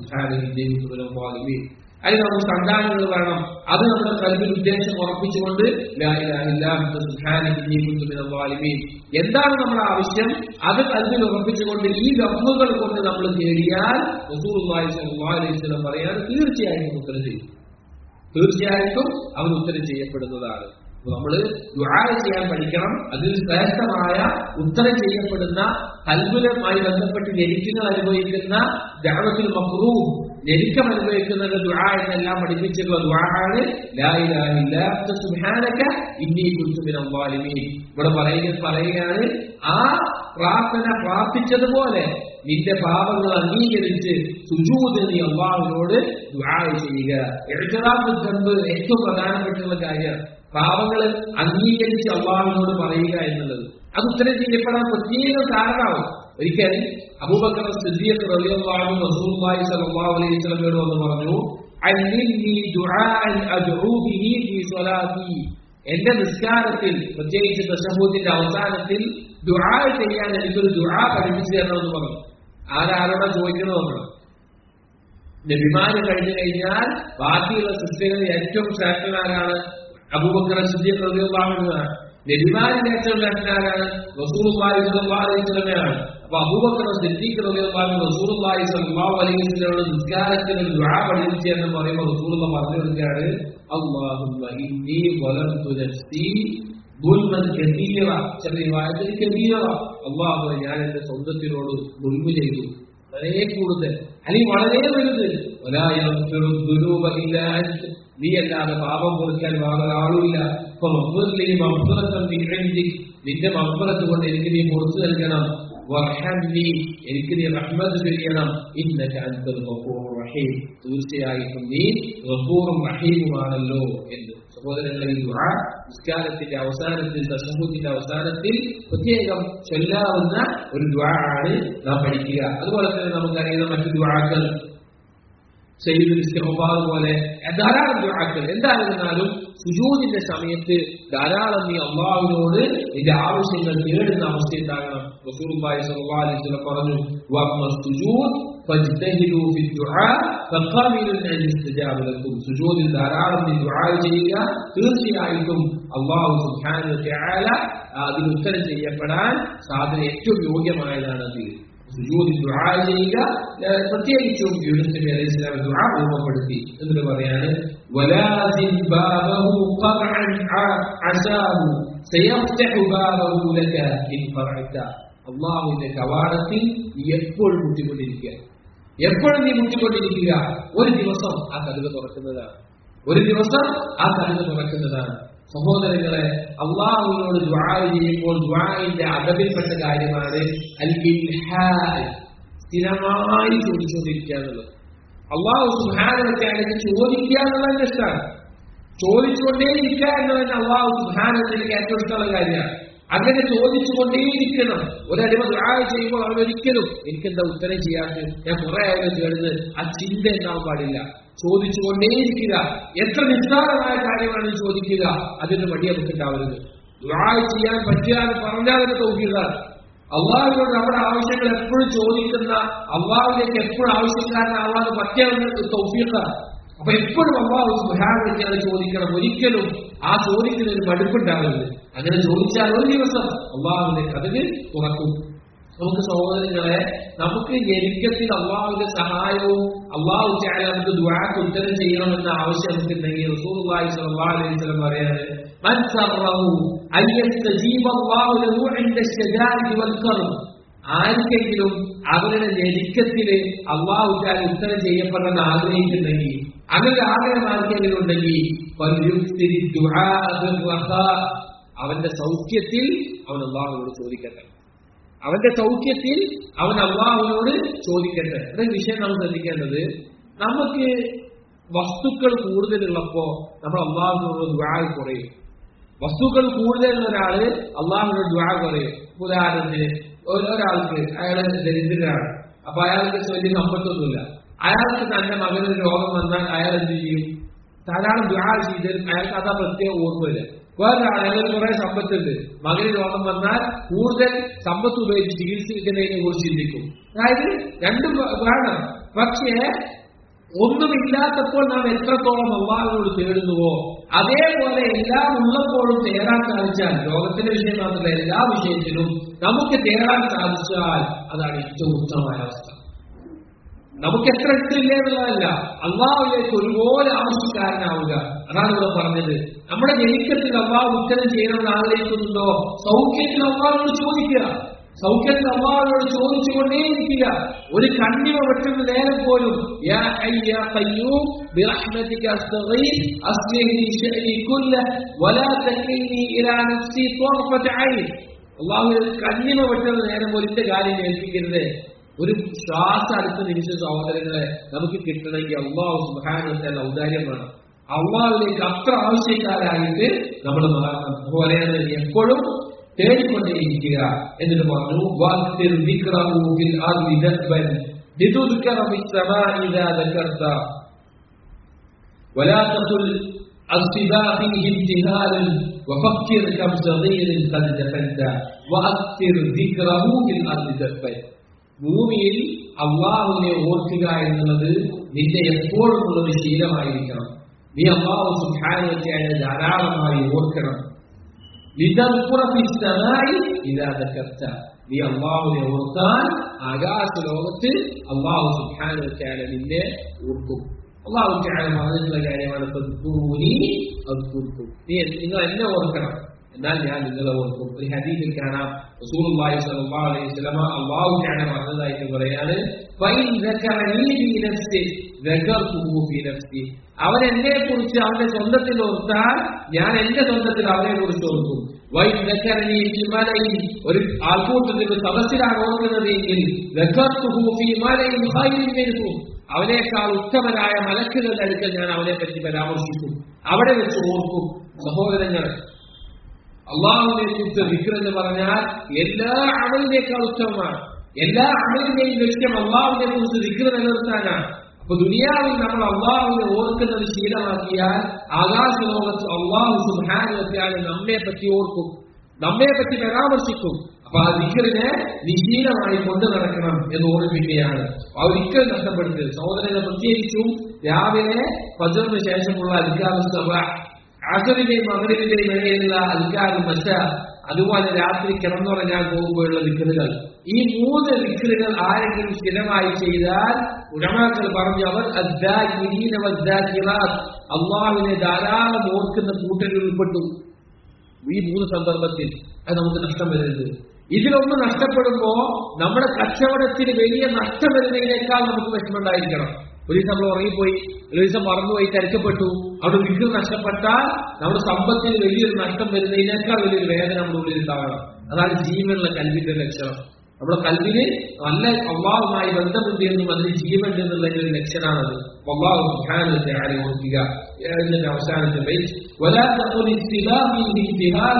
Speaker 1: അതിന് നമുക്ക് സന്താനങ്ങൾ വേണം അത് നമ്മുടെ കൽവിൽ ഉദ്ദേശം ഉറപ്പിച്ചുകൊണ്ട് ലാ ഇലാഹ ഇല്ലാ അൻത സുബ്ഹാനക ഇന്നി കുന്തു മിനൽ ളാലിമീൻ. എന്താണ് നമ്മുടെ ആവശ്യം അത് കൽവിൽ ഉറപ്പിച്ചുകൊണ്ട് ഈ ലഫ്ലുകൾ കൊണ്ട് നമ്മൾ തേടിയാൽ റസൂലുള്ളാഹി സ്വല്ലല്ലാഹു അലൈഹി വസല്ലം പറയാൻ തീർച്ചയായും ഉത്തരം ചെയ്യും തീർച്ചയായിട്ടും അവൻ ഉത്തരം ചെയ്യപ്പെടുന്നതാണ് നമ്മൾ ദുആ ചെയ്യാൻ പഠിക്കണം അതിൽ ശ്രേഷ്ഠമായ ഉത്തരം ചെയ്യപ്പെടുന്ന കൽബുലമായി ബന്ധപ്പെട്ട് ഞെരുക്കങ്ങൾ അനുഭവിക്കുന്ന ദഅവത്തുൽ മഖ്റൂം ഞെരുക്കം അനുഭവിക്കുന്നത് ദുആ എന്നെല്ലാം പഠിപ്പിച്ചിട്ടുള്ള ദുആണ് ലാ ഇലാഹ ഇല്ലാ അൻത സുബ്ഹാനക ഇന്നി കുൻതു മിനൽ ളാലിമീൻ ഇവിടെ പറയുക പറയുകയാണ് ആ പ്രാർത്ഥന പ്രാർത്ഥിച്ചതുപോലെ നിന്റെ പാപങ്ങൾ അംഗീകരിച്ച് സുജൂദ് നീ അള്ളാഹുവിനോട് ദുആ ചെയ്യുക എഴുതറാത്ത് ദമ്പ് ഏറ്റവും പ്രധാനപ്പെട്ടുള്ള കാര്യം പാപങ്ങൾ അംഗീകരിച്ച് അള്ളാഹുവിനോട് പറയുക എന്നുള്ളത് അത് ഉത്തരം ചെയ്യപ്പെടാൻ പ്രത്യേക കാരണമാവും ഒരിക്കൽ അബൂബക്കർ സിദ്ദീഖ് റളിയല്ലാഹു റസൂലുള്ളാഹി സ്വല്ലല്ലാഹു അലൈഹി വസല്ലമയോട് വന്ന് പറഞ്ഞു അല്ലിനി ദുആഅൻ അദ്ഉ ബിഹി ഫീ സ്വലാത്തി എന്റെ നിസ്കാരത്തിൽ പ്രത്യേകിച്ച് തശഹൂദിന്റെ അവസാനത്തിൽ ദുആ ചെയ്യാൻ എനിക്കൊരു ദുആ പഠിപ്പിച്ചു തരണമെന്ന് പറഞ്ഞു ആരാരോടാ ചോദിക്കണമെന്ന് നബിമാര് കഴിഞ്ഞു കഴിഞ്ഞാൽ ബാക്കിയുള്ള സൃഷ്ടികളിൽ ഏറ്റവും ശ്രേഷ്ഠനാരാണ് അബൂബക്കർ സിദ്ദീഖ് റളിയല്ലാഹു അൻഹുവാണ് നബിമാരിൽ ഏറ്റവും ശ്രേഷ്ഠനാരാണ് റസൂലുള്ളാഹി സ്വല്ലല്ലാഹു അലൈഹി വസല്ലമയാണ് അപ്പൊ അബൂബക്കർ സിദ്ദീഖ് റളിയല്ലാഹു അൻഹു റസൂലുള്ളാഹി സ്വല്ലല്ലാഹു അലൈഹി വസല്ലമയുടെ നിസ്കാരത്തിൽ ഒരു ദുആ പഠിപ്പിച്ചു എന്ന് പറയുമ്പോൾ റസൂലുള്ള പറഞ്ഞു കൊടുക്കുകയാണ് അല്ലാഹുമ്മ ഇന്നി വലംതു നഫ്സി ദുൽമൻ കബീറ ചില റിവായത്തിൽ കബീറ അല്ലാഹു ഞാൻ എന്റെ സ്വന്തത്തിനോട് ദുൽമ ചെയ്തു വളരെ കൂടുതൽ അല്ലെങ്കിൽ വളരെ വലുത് വലാ യഗ്ഫിറു ദുനൂബ ഇല്ലാ അൻത നീ അല്ലാതെ പാപം പൊറുക്കാൻ വേറെ ആളുമില്ല അപ്പൊ മഗ്ഫിറലി മഗ്ഫിറത്തൻ മിൻ ഇൻദിക് നിന്റെ മഗ്ഫിറത്ത് കൊണ്ട് എനിക്ക് നീ പൊറുത്തു നൽകണം വർഹംനി എനിക്ക് നീ റഹ്മത്ത് ചെയ്യണം ഇന്നക അൻതൽ ഗഫൂറുർ റഹീം തീർച്ചയായിട്ടും നീ ഗഫൂറും റഹീമുമാണല്ലോ എന്ന് സഹോദരങ്ങളെ ഈ ദുആ നിസ്കാരത്തിന്റെ അവസാനത്തിൽ തശഹൂദിന്റെ അവസാനത്തിൽ പ്രത്യേകം ചൊല്ലാവുന്ന ഒരു ദുആ ആണ് നാം പഠിക്കുക അതുപോലെ തന്നെ നമുക്കറിയുന്ന മറ്റു ദുആക്കൾ സയ്യിദുൽ ഇസ്തിഗ്ഫാർ പോലെ ധാരാളം ദുആക്കൾ എന്തായിരുന്നാലും സുജൂദിന്റെ സമയത്ത് ധാരാളം നീ അള്ളാഹുവിനോട് നിന്റെ ആവശ്യങ്ങൾ നേടുന്ന അവസ്ഥ ഉണ്ടാകണം റസൂലുള്ളാഹി സ്വല്ലല്ലാഹു അലൈഹി വസല്ലം പറഞ്ഞു വഅമ്മ സുജൂദ് ഫജ്തഹിദു ഫി ദുആ ഫഖബിലു അൻ യസ്തജാബ ലക്കും സുജൂദിൽ ധാരാളം നീ ദുആ ചെയ്യുക തീർച്ചയായിട്ടും അള്ളാഹു സുബ്ഹാനഹു വതആല അതിന് ഉത്തരം ചെയ്യപ്പെടാൻ സാധന ഏറ്റവും യോഗ്യമായതാണ് അത് സുജൂദിൽ ദുആ ചെയ്യുക ഏഹ് പ്രത്യേകിച്ചും യൂനുസ് നബി അലൈഹി സ്വലാം ദുആ ഓർമ്മപ്പെടുത്തി എന്നിട്ട് പറയാണ് വലാസിൻ ബാബഹു ഖർഅൻ അസാഹു സയഫ്തഹു ബാബഹു ലക ഇൻ ഫറഅത അള്ളാഹുവിന്റെ കവാടത്തിൽ നീ എപ്പോഴും മുട്ടിക്കൊണ്ടിരിക്കുക എപ്പോഴും നീ മുട്ടിക്കൊണ്ടിരിക്കുക ഒരു ദിവസം ആ കടുക തുറക്കുന്നതാണ് ഒരു ദിവസം ആ കടുക തുറക്കുന്നതാണ് സഹോദരങ്ങളെ അള്ളാഹുവിനോട് ദ്വാ ചെയ്യുമ്പോൾ ദ്വാഇന്റെ അടവിൽപ്പെട്ട കാര്യമാണ് അൽ ഇൽഹാൽ സ്ഥിരമായി ചോദിച്ചുകൊണ്ടിരിക്കുക എന്നുള്ളത് അള്ളാഹു സുഹാനൊക്കെ ചോദിക്കുക എന്നുള്ളത് ഇഷ്ടമാണ് ചോദിച്ചുകൊണ്ടേയിരിക്കുക എന്നതിന് അള്ളാഹു സുഹാനത്തിലേക്ക് ഏറ്റവും ഇഷ്ടമുള്ള കാര്യമാണ് അങ്ങനെ ചോദിച്ചുകൊണ്ടേയിരിക്കണം ഒരടിമ ദുആ ചെയ്യുമ്പോൾ അവൻ ഒരിക്കലും എനിക്കെന്താ ഉത്തരം ചെയ്യാത്ത ഞാൻ കുറെ ആയാലും ചേർന്ന് ആ ചിന്ത ഉണ്ടാവാൻ പാടില്ല ചോദിച്ചുകൊണ്ടേയിരിക്കുക എത്ര നിസ്സാരമായ കാര്യമാണ് ചോദിക്കുക അതിന് മടി നമുക്ക് ഉണ്ടാവരുത് ദുആ ചെയ്യാൻ പറ്റുക എന്ന് പറഞ്ഞാൽ തന്നെ തോന്നുക അള്ളാഹുവിനോട് നമ്മുടെ ആവശ്യങ്ങൾ എപ്പോഴും ചോദിക്കുന്ന അള്ളാഹുവിലേക്ക് എപ്പോഴും ആവശ്യക്കാരനാവാതെ പറ്റിയ തൗഫീഖാണ് അപ്പൊ എപ്പോഴും അള്ളാഹു സുഹാബിക്കാതെ ചോദിക്കണം ഒരിക്കലും ആ ചോദിക്കുന്നതിന് മടുപ്പുണ്ടാവരുത് അങ്ങനെ ചോദിച്ചാൽ ഒരു ദിവസം അള്ളാഹുവിന്റെ കഥകൾ തുറക്കും നമുക്ക് സഹോദരങ്ങളെ നമുക്ക് ഞെരുക്കത്തിൽ അള്ളാഹുവിന്റെ സഹായവും അള്ളാഹു ചായ നമുക്ക് ദുആക്ക് ഉത്തരം ചെയ്യണമെന്ന ആവശ്യം നമുക്കുണ്ടെങ്കിൽ റസൂലുള്ളാഹി സ്വല്ലല്ലാഹു അലൈഹി വസല്ലം പറയാണ് മൻ സർറഹു അൻ യസ്തജീബ അല്ലാഹു ലഹു ഇൻദ ശജാഇ വൽ കർബ് ആർക്കെങ്കിലും അവരുടെ ഞെരുക്കത്തില് അള്ളാഹു ചായ ഉത്തരം ചെയ്യപ്പെടാൻ ആഗ്രഹിക്കുന്നെങ്കിൽ അങ്ങനെ ആഗ്രഹം ആർക്കെങ്കിലും ഉണ്ടെങ്കിൽ ഫല്യുക്തിരി ദുആ ബിർറഖാ. അവന്റെ സൗഖ്യത്തിൽ അവൻ അള്ളാഹുവിനോട് ചോദിക്കട്ടെ അവന്റെ സൗഖ്യത്തിൽ അവൻ അള്ളാഹുവിനോട് ചോദിക്കട്ടെ അതൊരു വിഷയം നാം ശ്രദ്ധിക്കേണ്ടത് നമുക്ക് വസ്തുക്കൾ കൂടുതലുള്ളപ്പോ നമ്മൾ അള്ളാഹുവിനോട് ദ്വാ കുറയും വസ്തുക്കൾ കൂടുതലുള്ള ഒരാള് അള്ളാഹുവിനോട് ദ്വാ കുറയും ഉദാഹരണത്തിന് ഒരു- ഒരാൾക്ക് അയാൾ ദരിദ്രനാണ് അപ്പൊ അയാൾക്ക് വലിയ സമ്പത്തൊന്നുമില്ല അയാൾക്ക് തന്റെ മകന് ഒരു രോഗം വന്നാൽ അയാൾ എന്ത് ചെയ്യും ധാരാളം ദ്വാ ചെയ്ത് അയാൾക്ക് അതാ പ്രത്യേക ഓർമ്മയില്ല വേറൊരാൾ അയാൾക്ക് കുറെ സമ്പത്തുണ്ട് മകന് രോഗം വന്നാൽ കൂടുതൽ സമ്പത്ത് ഉപയോഗിച്ച് ചികിത്സിക്കുന്നതിനെ കുറിച്ച് ചിന്തിക്കും അതായത് രണ്ടും വ- വേണം പക്ഷേ ഒന്നുമില്ലാത്തപ്പോൾ നാം എത്രത്തോളം അള്ളാഹിനോട് തേടുന്നുവോ അതേപോലെ എല്ലാം ഉള്ളപ്പോഴും തേടാൻ സാധിച്ചാൽ ലോകത്തിന്റെ വിഷയം മാത്രമല്ല എല്ലാ വിഷയത്തിലും നമുക്ക് തേടാൻ സാധിച്ചാൽ അതാണ് ഏറ്റവും ഉത്തമമായ അവസ്ഥ നമുക്ക് എത്ര ഇട്ടില്ല എന്നുള്ളതല്ല അള്ളാഹുലേക്ക് ഒരുപോലെ ആവശ്യക്കാരനാവുക അതാണ് ഇവിടെ പറഞ്ഞത് നമ്മുടെ ജനിക്കത്തിൽ അള്ളാഹു ഉത്തരം ചെയ്യണമെന്ന് ആഗ്രഹിക്കുന്നുണ്ടോ സൗഖ്യത്തിൽ അള്ളാഹുനോട് ചോദിക്കുക സൗഖ്യത്തിൽ അള്ളാഹുനോട് ചോദിച്ചുകൊണ്ടേയിരിക്കുക ഒരു കണ്ണിമ വെട്ടുന്ന നേരം പോലും യാ ഹയ്യ യാ ഖയ്യൂം ബിറഹ്മതിക അസ്തഗീസ് അസ്ലിഹ് ലി ശഅനി കുല്ല വലാ തകിൽനി ഇലാ നഫ്സി ത്വർഫത ഐൻ അള്ളാഹു കണ്ണിമ വെട്ടുന്ന നേരം പോലും ഇന്റെ കാര്യം ഏൽപ്പിക്കരുത് ഒരു ശ്വാസം അടുത്ത നിമിഷ സഹോദരങ്ങളെ നമുക്ക് കിട്ടണമെങ്കിൽ അള്ളാഹു സുബാന ഔദാര്യം വേണം അള്ളാഹുലേക്ക് അത്ര ആവശ്യക്കാരായിട്ട് നമ്മൾ മാറണം അതുപോലെ എപ്പോഴും തേടിക്കൊണ്ടേയിരിക്കുക എന്നിട്ട് പറഞ്ഞു "വാക്തിർ ദിക്റഹു ഫിൽ അർളി ദഅബൻ ലിതുദ്കറ ഫിസ് സമാഇ ഇദാ ദക്കർത ولا تقل الصبا فيه ابتهال وفكر كم صغير قد دفنت وأكثر ذكره في الأرض دفن ഭൂമിയിൽ അള്ളാഹുവിനെ ഓർക്കുക എന്നുള്ളത് നിന്റെ എപ്പോഴും ഉള്ളൊരു ശീലമായിരിക്കണം നീ അള്ളാഹു സുഖാനൊക്കെയായ ധാരാളമായി ഓർക്കണം ലിതർപ്പുറപ്പിച്ചതായി ഇല്ലാതക്കർത്ത നീ അള്ളാഹുവിനെ ഓർത്താൽ ആകാശ ലോകത്ത് അള്ളാഹു സുഖാനൊക്കെയായ നിന്നെ ഓർക്കും അള്ളാഹു ചായ പറഞ്ഞിട്ടുള്ള കാര്യമാണ് ഫദ്കൂനി അദ്കുർക്കും. നീ നിങ്ങൾ എന്നെ ഓർക്കണം എന്നാൽ ഞാൻ നിങ്ങളെ ഓർക്കും ഒരു ഹദീസിൽ കാണാം റസൂലുള്ളാഹി സ്വല്ലല്ലാഹു അലൈഹി വസല്ലമ അല്ലാഹു തആല പറഞ്ഞതായിട്ട് പറയാണ് ഫൈൻ ദക്കറനി ഫീ നഫ്സി ദക്കർതുഹു ഫീ നഫ്സി അവൻ എന്നെ കുറിച്ച് അവന്റെ സ്വന്തത്തിൽ ഓർത്താൽ ഞാൻ എന്റെ സ്വന്തത്തിൽ അവനെ കുറിച്ച് ഓർക്കും വൈൻ ദക്കറനി ഫീ മലൈൻ ഒരു ആൾക്കൂട്ടത്തിൽ ഒരു സദസ്സിലാണ് ഓർക്കുന്നത് എങ്കിൽ ദക്കർതുഹു ഫീ മലൈൻ ഖൈറിൻ മിൻഹു അവനേക്കാൾ ഉത്തമനായ മലക്കുകളുടെ അടുക്കൽ ഞാൻ അവനെ പറ്റി പരാമർശിക്കും അവിടെ വെച്ച് ഓർക്കും സഹോദരങ്ങൾ അള്ളാഹുവിനെ കുറിച്ച് വിക്ര എന്ന് പറഞ്ഞാൽ എല്ലാ അമലിനേക്കാൾ ഉത്തമമാണ് എല്ലാ അമലിന്റെയും ലക്ഷ്യം അള്ളാഹുവിനെ കുറിച്ച് വിക്ര നിലനിർത്താനാണ് അപ്പൊ ദുനിയാവിൽ നമ്മൾ അള്ളാഹുവിനെ ഓർക്കുന്നത് ശീലമാക്കിയാൽ ആകാശ ലോകത്ത് അള്ളാഹു സുഹാനുവത്യാലും നമ്മെ പറ്റി ഓർക്കും നമ്മെ പറ്റി പരാമർശിക്കും അപ്പൊ ആ ദിക്കറിനെ നിശീലമായി കൊണ്ടു നടക്കണം എന്ന് ഓർമ്മിപ്പിക്കുകയാണ് ആ ഒരിക്കലും നഷ്ടപ്പെടുത്തരുത് സഹോദരനെ പ്രത്യേകിച്ചും രാവിലെ ഫജറിന് ശേഷമുള്ള അധികാര സഭ അസറിന്റെയും മകരിന്റെയും ഇടയിലുള്ള അൽക്കാറും മറ്റ അതുപോലെ രാത്രി കിടന്നുറങ്ങാൻ പോകുമ്പോഴുള്ള വിക്കറുകൾ ഈ മൂന്ന് വിക്കറുകൾ ആരെങ്കിലും സ്ഥിരമായി ചെയ്താൽ ഉടമാക്കൾ പറഞ്ഞു അവർ അള്ളാഹുവിനെ ധാരാളം ഓർക്കുന്ന കൂട്ടരിൽ ഉൾപ്പെട്ടു ഈ മൂന്ന് സന്ദർഭത്തിൽ അത് നമുക്ക് നഷ്ടം വരുന്നത് ഇതിലൊന്ന് നഷ്ടപ്പെടുമ്പോ നമ്മുടെ കച്ചവടത്തിന് വലിയ നഷ്ടം വരുന്നതിനേക്കാൾ നമുക്ക് വിഷമമുണ്ടായിരിക്കണം ഒരു ദിവസം നമ്മൾ ഉറങ്ങിപ്പോയി ഒരു ദിവസം മറന്നുപോയി തിരക്കപ്പെട്ടു അവിടെ വിഘ്നം നഷ്ടപ്പെട്ടാൽ നമ്മുടെ സമ്പത്തിന് വലിയൊരു നഷ്ടം വരുന്നതിനേക്കാൾ വലിയൊരു വേദന നമ്മുടെ ഉള്ളിൽ ഉണ്ടാവണം അതാണ് ജീവനുള്ള കൽവിന്റെ ലക്ഷണം നമ്മുടെ കൽവിന് നല്ല അള്ളാഹുമായി ബന്ധമുണ്ട് എന്നും അതിന് ജീവനുണ്ട് എന്നുള്ളതിന്റെ ഒരു ലക്ഷണമാണത് അള്ളാഹു സുബ്ഹാനഹു ആരെ ഓർക്കുക ഇതിന്റെ അവസാനത്തെ പേജ് ولا تقل استلام انتهار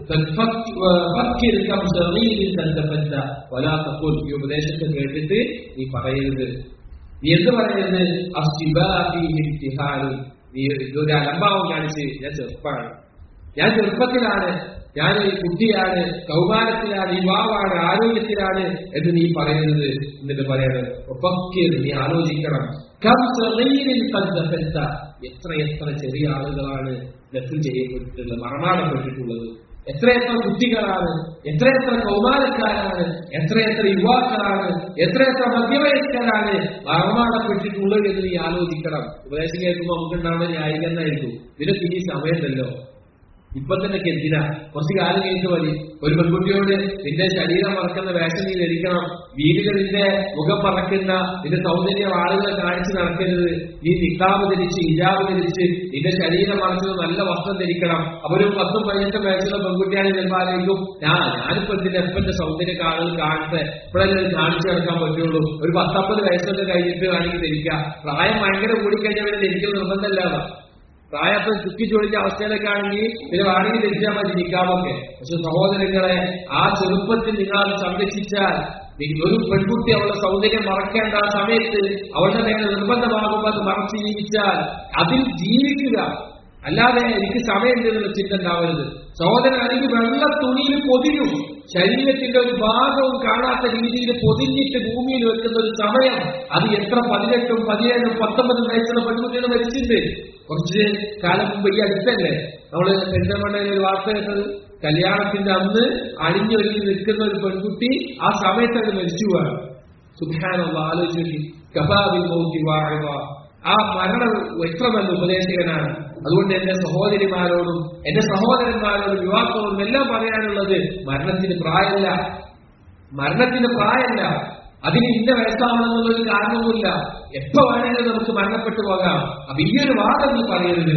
Speaker 1: فكر كم صغير تتفتى ولا تقل ഈ ഉപദേശത്തെ കേട്ടിട്ട് നീ പറയരുത് നീ എന്ത് പറയരുത് അസ്തിബാഹി ഇംതിഹാനും നീ ഇതൊരു അലംഭാവം കാണിച്ച് ഞാൻ ചെറുപ്പാണ് ഞാൻ ചെറുപ്പത്തിലാണ് ഞാൻ കുട്ടിയാണ് കൗമാരത്തിലാണ് യുവാവാണ് ആരോഗ്യത്തിലാണ് എന്ന് നീ പറയരുത് എന്നിട്ട് പറയരുത് ഒപ്പക്കിർ നീ ആലോചിക്കണം കം സഗീരിൻ ഖദ് ദഫൽത. എത്ര എത്ര ചെറിയ ആളുകളാണ് ദഫൻ ചെയ്യപ്പെട്ടിട്ടുള്ളത് മറമാടപ്പെട്ടിട്ടുള്ളത് എത്രയെത്ര കുട്ടികളാണ് എത്രയെത്ര കൗമാരക്കാരാണ് എത്രയെത്ര യുവാക്കളാണ് എത്രയെത്ര മധ്യവയസ്കരാണ് മറമാടപ്പെട്ടിട്ടുള്ളത് എന്ന് നീ ആലോചിക്കണം ഉപദേശം കേൾക്കുമ്പോൾ നമുക്കുണ്ടാവുന്ന ന്യായീകരണമായിരിക്കും ഇതിനൊക്കെ ഇനി സമയമുണ്ടല്ലോ ഇപ്പൊ തന്നെ എന്തിനാ കുറച്ച് കാലം കഴിഞ്ഞിട്ട് മതി ഒരു പെൺകുട്ടിയോട് നിന്റെ ശരീരം മറക്കുന്ന വേഷം നീ ധരിക്കണം വീട്ടിൽ നിന്റെ മുഖം മറക്കുന്ന നിന്റെ സൗന്ദര്യം ആളുകളെ കാണിച്ച് നടക്കരുത് നീ നിക്കാവ് ധരിച്ച് ഹിജാബ് ധരിച്ച് നിന്റെ ശരീരം മറച്ചത് നല്ല വസ്ത്രം ധരിക്കണം അപ്പൊ ഒരു പത്തും പതിനെട്ടും വയസ്സുള്ള പെൺകുട്ടിയാണ് നിർമ്മാണിക്കും ഞാൻ ഞാനിപ്പോ എന്തിന്റെ എപ്പന്റെ സൗന്ദര്യമൊക്കെ ആളുകൾ കാണട്ടെ ഇപ്പോഴല്ലേ ഇത് കാണിച്ചു നടക്കാൻ പറ്റുള്ളൂ ഒരു പത്തമ്പത് വയസ്സൊക്കെ കഴിഞ്ഞിട്ട് വേണമെങ്കിൽ ധരിക്കാം പ്രായം ഭയങ്കര കൂടിക്കഴിഞ്ഞാൽ പിന്നെ ധരിക്കൽ നിർബന്ധമല്ല പ്രായത്തെ ചുറ്റി ചൊളിച്ച അവസ്ഥയിലൊക്കെ ആണെങ്കിൽ പിന്നെ വേണമെങ്കിൽ ധരിച്ചാൽ മതി നിൽക്കാമൊക്കെ പക്ഷെ സഹോദരങ്ങളെ ആ ചെറുപ്പത്തിൽ നിങ്ങൾ അത് സംരക്ഷിച്ചാൽ നിങ്ങൾ ഒരു പെൺകുട്ടി അവളുടെ സൗന്ദര്യം മറക്കേണ്ട ആ സമയത്ത് അവളുടെ മേലെ നിർബന്ധമാകുമ്പോൾ അത് മറച്ച് ജീവിച്ചാൽ അതിൽ ജീവിക്കുക അല്ലാതെ എനിക്ക് സമയമുണ്ടെന്നുള്ള ചിന്ത ഉണ്ടാവരുത് സഹോദരൻ അല്ലെങ്കിൽ വെള്ള തുണിയിൽ പൊതിയും ശരീരത്തിന്റെ ഒരു ഭാഗവും കാണാത്ത രീതിയിൽ പൊതിഞ്ഞിട്ട് ഭൂമിയിൽ വെക്കുന്ന ഒരു സമയം അത് എത്ര പതിനെട്ടും പതിനേഴും പത്തൊമ്പതും വയസ്സുള്ള പെൺകുട്ടികൾ മരിച്ചിട്ടുണ്ട് കുറച്ച് കാലം മുമ്പ് ഈ അടുത്തല്ലേ നമ്മള് പെരുന്തമണ്ണയിൽ ഒരു വാർത്ത കേട്ടത് കല്യാണത്തിന്റെ അന്ന് അണിഞ്ഞൊരുങ്ങി നിൽക്കുന്ന ഒരു പെൺകുട്ടി ആ സമയത്ത് അത് മരിച്ചു പോവാണ് സുഖാനുള്ള ആലോചിച്ചു കബാബിൽ നോക്കി വാഴവ ആ മരണം എത്ര നല്ല ഉപദേശകനാണ് അതുകൊണ്ട് എന്റെ സഹോദരിമാരോടും എന്റെ സഹോദരന്മാരോടും യുവാക്കളോടും എല്ലാം പറയാനുള്ളത് മരണത്തിന് പ്രായമല്ല മരണത്തിന് പ്രായമല്ല അതിന് ഇന്ന വയസ്സാവണമെന്നുള്ളൊരു കാരണവുമില്ല എപ്പോ വേണമെങ്കിലും നമുക്ക് മരണപ്പെട്ടു പോകാം അപ്പൊ ഈ ഒരു വാദം നീ പറയരുത്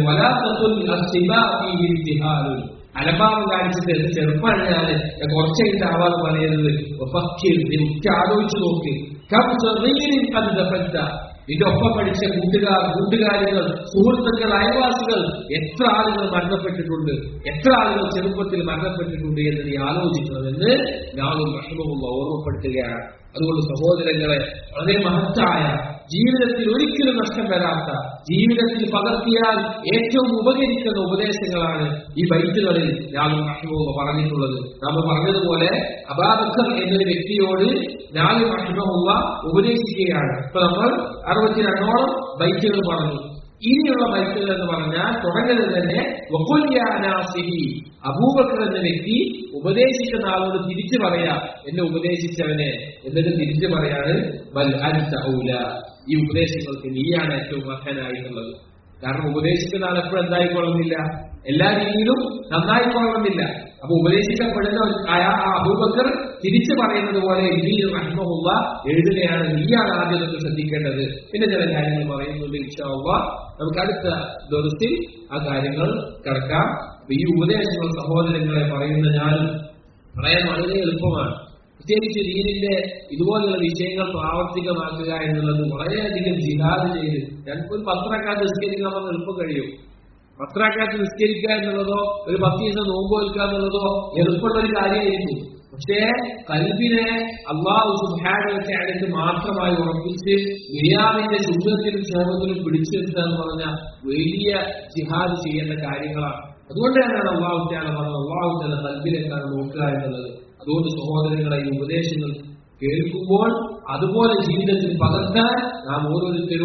Speaker 1: വലാത്തുൽ അലഭാവം കാണിച്ചിട്ട് എന്റെ ചെറുപ്പമാണ് ഞാന് ഞാൻ കുറച്ചായിട്ട് ആവാതെ പറയരുത് ഫക്കീർ, നീ ഉറ്റ ആലോചിച്ചു നോക്ക് കം ചെറിയ കണ്ട നിന്റെ ഒപ്പം പഠിച്ച കൂട്ടുകാർ കൂട്ടുകാരികൾ സുഹൃത്തുക്കൾ അയൽവാസികൾ എത്ര ആളുകൾ മരണപ്പെട്ടിട്ടുണ്ട് എത്ര ആളുകൾ ചെറുപ്പത്തിൽ മരണപ്പെട്ടിട്ടുണ്ട് എന്ന് നീ ആലോചിക്കണമെന്ന് ഞാനും റഹ്മുള്ള ഓർമ്മപ്പെടുത്തുകയാണ് അതുകൊണ്ട് സഹോദരങ്ങളെ വളരെ മഹത്തായ ജീവിതത്തിൽ ഒരിക്കലും നഷ്ടം വരാത്ത ജീവിതത്തിൽ പകർത്തിയാൽ ഏറ്റവും ഉപകരിക്കുന്ന ഉപദേശങ്ങളാണ് ഈ ബൈറ്റുകളിൽ ഞാനും റഹ്മുള്ള പറഞ്ഞിട്ടുള്ളത് നാം പറഞ്ഞതുപോലെ അബാബക്കർ എന്നൊരു വ്യക്തിയോട് ഞാനും റഹ്മുള്ള ഉപദേശിക്കുകയാണ് ഇപ്പൊ നമ്മൾ അറുപത്തിരണ്ടോളം ബൈറ്റുകൾ പറഞ്ഞു ഇനിയുള്ള ബൈറ്റുകൾ എന്ന് പറഞ്ഞാൽ തുടങ്ങുന്നത് തന്നെ വഖുല്യാനാസിഹി അബൂബക്കർ എന്ന വ്യക്തി ഉപദേശിക്കുന്ന ആളോട് തിരിച്ചു പറയാ എന്നെ ഉപദേശിച്ചവനെ എന്നിട്ട് തിരിച്ചു പറയാണ് വൽ അൻത ഔല ഈ ഉപദേശങ്ങൾക്ക് നീയാണ് ഏറ്റവും അർഹനായിട്ടുള്ളത് കാരണം ഉപദേശിക്കുന്ന ആൾ എപ്പോഴും എന്തായിക്കൊള്ളുന്നില്ല എല്ലാ രീതിയിലും നന്നായിക്കൊള്ളുന്നില്ല അപ്പൊ ഉപദേശിക്കപ്പെടുന്ന ഒരു ആയ ആ അബൂബക്കർ തിരിച്ചു പറയുന്നത് പോലെ ഇന്ത്യയിൽ റഹ്മുള്ള എഴുതുകയാണ് നീയാണ് ആദ്യം നമുക്ക് ശ്രദ്ധിക്കേണ്ടത് പിന്നെ ചില കാര്യങ്ങൾ പറയുന്നുണ്ട് ഇഷ്ടമാവുക നമുക്ക് അടുത്ത ദിവസത്തിൽ ആ കാര്യങ്ങൾ കിടക്കാം അപ്പൊ ഈ ഉപദേശങ്ങൾ സഹോദരങ്ങളെ പറയുന്ന ഞാനും പറയാൻ വളരെ എളുപ്പമാണ് പ്രത്യേകിച്ച് ദീനിന്റെ ഇതുപോലുള്ള വിഷയങ്ങൾ പ്രാവർത്തികമാക്കുക എന്നുള്ളത് വളരെയധികം ജിഹാദ് ചെയ്ത് ഞങ്ങൾക്ക് ഒരു പത്രക്കാത്ത് നിസ്കരിക്കാൻ വന്ന് എളുപ്പം കഴിയും പത്രക്കാത്ത് നിസ്കരിക്കുക എന്നുള്ളതോ ഒരു പത്ത് ദിവസം നോമ്പ് വെക്കുക എന്നുള്ളതോ എളുപ്പമുള്ള ഒരു കാര്യമായിരിക്കും പക്ഷേ കൽബിനെ അള്ളാഹു സുഹാനക്ക് മാത്രമായി ഉറപ്പിച്ച് ദുനിയാവിന്റെ ശുദ്ധത്തിലും ക്ഷേമത്തിലും പിടിച്ചു നിർത്തുക എന്ന് പറഞ്ഞ വലിയ ജിഹാദ് ചെയ്യേണ്ട കാര്യങ്ങളാണ് അതുകൊണ്ട് തന്നെയാണ് അള്ളാഹു ത്യാല പറഞ്ഞത് അള്ളാഹു ത്യാല കൽബിലേക്കാണ് നോക്കുക എന്നുള്ളത് അതുകൊണ്ട് സഹോദരങ്ങളെ ഈ ഉപദേശങ്ങൾ കേൾക്കുമ്പോൾ അതുപോലെ ജീവിതത്തിൽ പകർത്താൻ നാം ഓരോരുത്തരും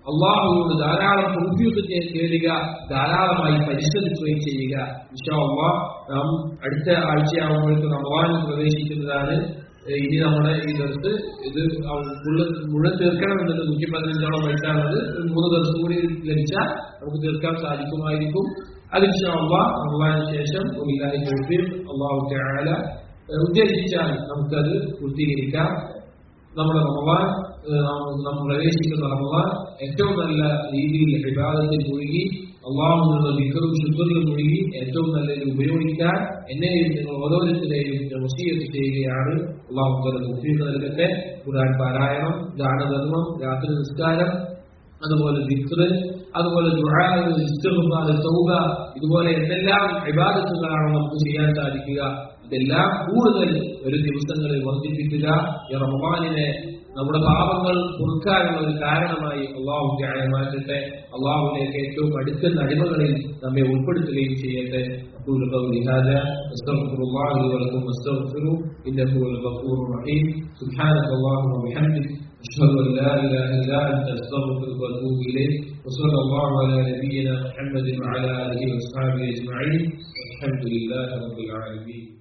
Speaker 1: അള്ളാഹുവോട് ധാരാളം തൗഫീഖ് തേടുക ധാരാളമായി പരിശ്രമിക്കുകയും ചെയ്യുക ഇൻഷാ അള്ളാഹ് നാം അടുത്ത ആഴ്ചയാകുമ്പോഴേക്ക് റമവാൻ പ്രവേശിക്കുന്നതാണ് ഏഹ് ഇനി നമ്മുടെ ഈ ദിവസത്ത് ഇത് മുഴുവൻ മുഴുവൻ തീർക്കണമെന്നത് നൂറ്റി പതിനഞ്ചോളം വയസ്സാണത് ഒരു മൂന്ന് ദിവസം കൂടി ലഭിച്ചാൽ നമുക്ക് തീർക്കാൻ സാധിക്കുമായിരിക്കും അത് ഇൻഷാ അള്ളാഹ് റമവാന് ശേഷം ഒന്നിലായി തൗഫീഖ് അള്ളാഹു തആല ഏഹ് ഉദ്ദേശിച്ചാൽ നമുക്കത് പൂർത്തീകരിക്കാം നമ്മുടെ റമവാൻ ഏഹ് നാം നാം പ്രവേശിക്കുന്ന റമവാൻ ഏറ്റവും നല്ല രീതിയിൽ വിവാദത്തിൽ മുഴുകി അള്ളാഹുവിനുള്ള വിക്കറും ശുദ്ധറിലും മുഴുകി ഏറ്റവും നല്ല രീതിയിൽ ഉപയോഗിക്കാൻ എന്നെയും നിങ്ങൾ ഓരോരുത്തരെയും ഞാൻ വസീയത്ത് ചെയ്യുകയാണ് അള്ളാഹു തല മുഫീഖ് നൽകട്ടെ ഖുർആൻ പാരായണം ദാനധർമ്മം രാത്രി നിസ്കാരം അതുപോലെ ദിക്റ് അതുപോലെ ദുആ, ഇസ്തിഗ്ഫാർ, തൗബ ഇതുപോലെ എന്തെല്ലാം ഇബാദത്തുകളാണ് നമുക്ക് ചെയ്യാൻ സാധിക്കുക ഇതെല്ലാം കൂടുതൽ ഒരു ദിവസങ്ങളിൽ വർദ്ധിപ്പിക്കുക ഈ റമദാനിനെ നമ്മുടെ പാപങ്ങൾ പൊറുക്കാനുള്ള ഒരു കാരണമായി അള്ളാഹു ധ്യാനം മാറ്റട്ടെ അള്ളാഹുവിലേക്ക് ഏറ്റവും അടുക്കുന്ന അടിമകളിൽ നമ്മെ ഉൾപ്പെടുത്തുകയും ചെയ്യട്ടെ أقول قولي هذا أستغفر الله لي ولكم واستغفروه إنه هو الغفور الرحيم سبحانك اللهم وبحمدك أشهد أن لا إله إلا أنت أستغفرك وأتوب إليك وصلى الله على نبينا محمد وعلى آله وأصحابه أجمعين الحمد لله رب العالمين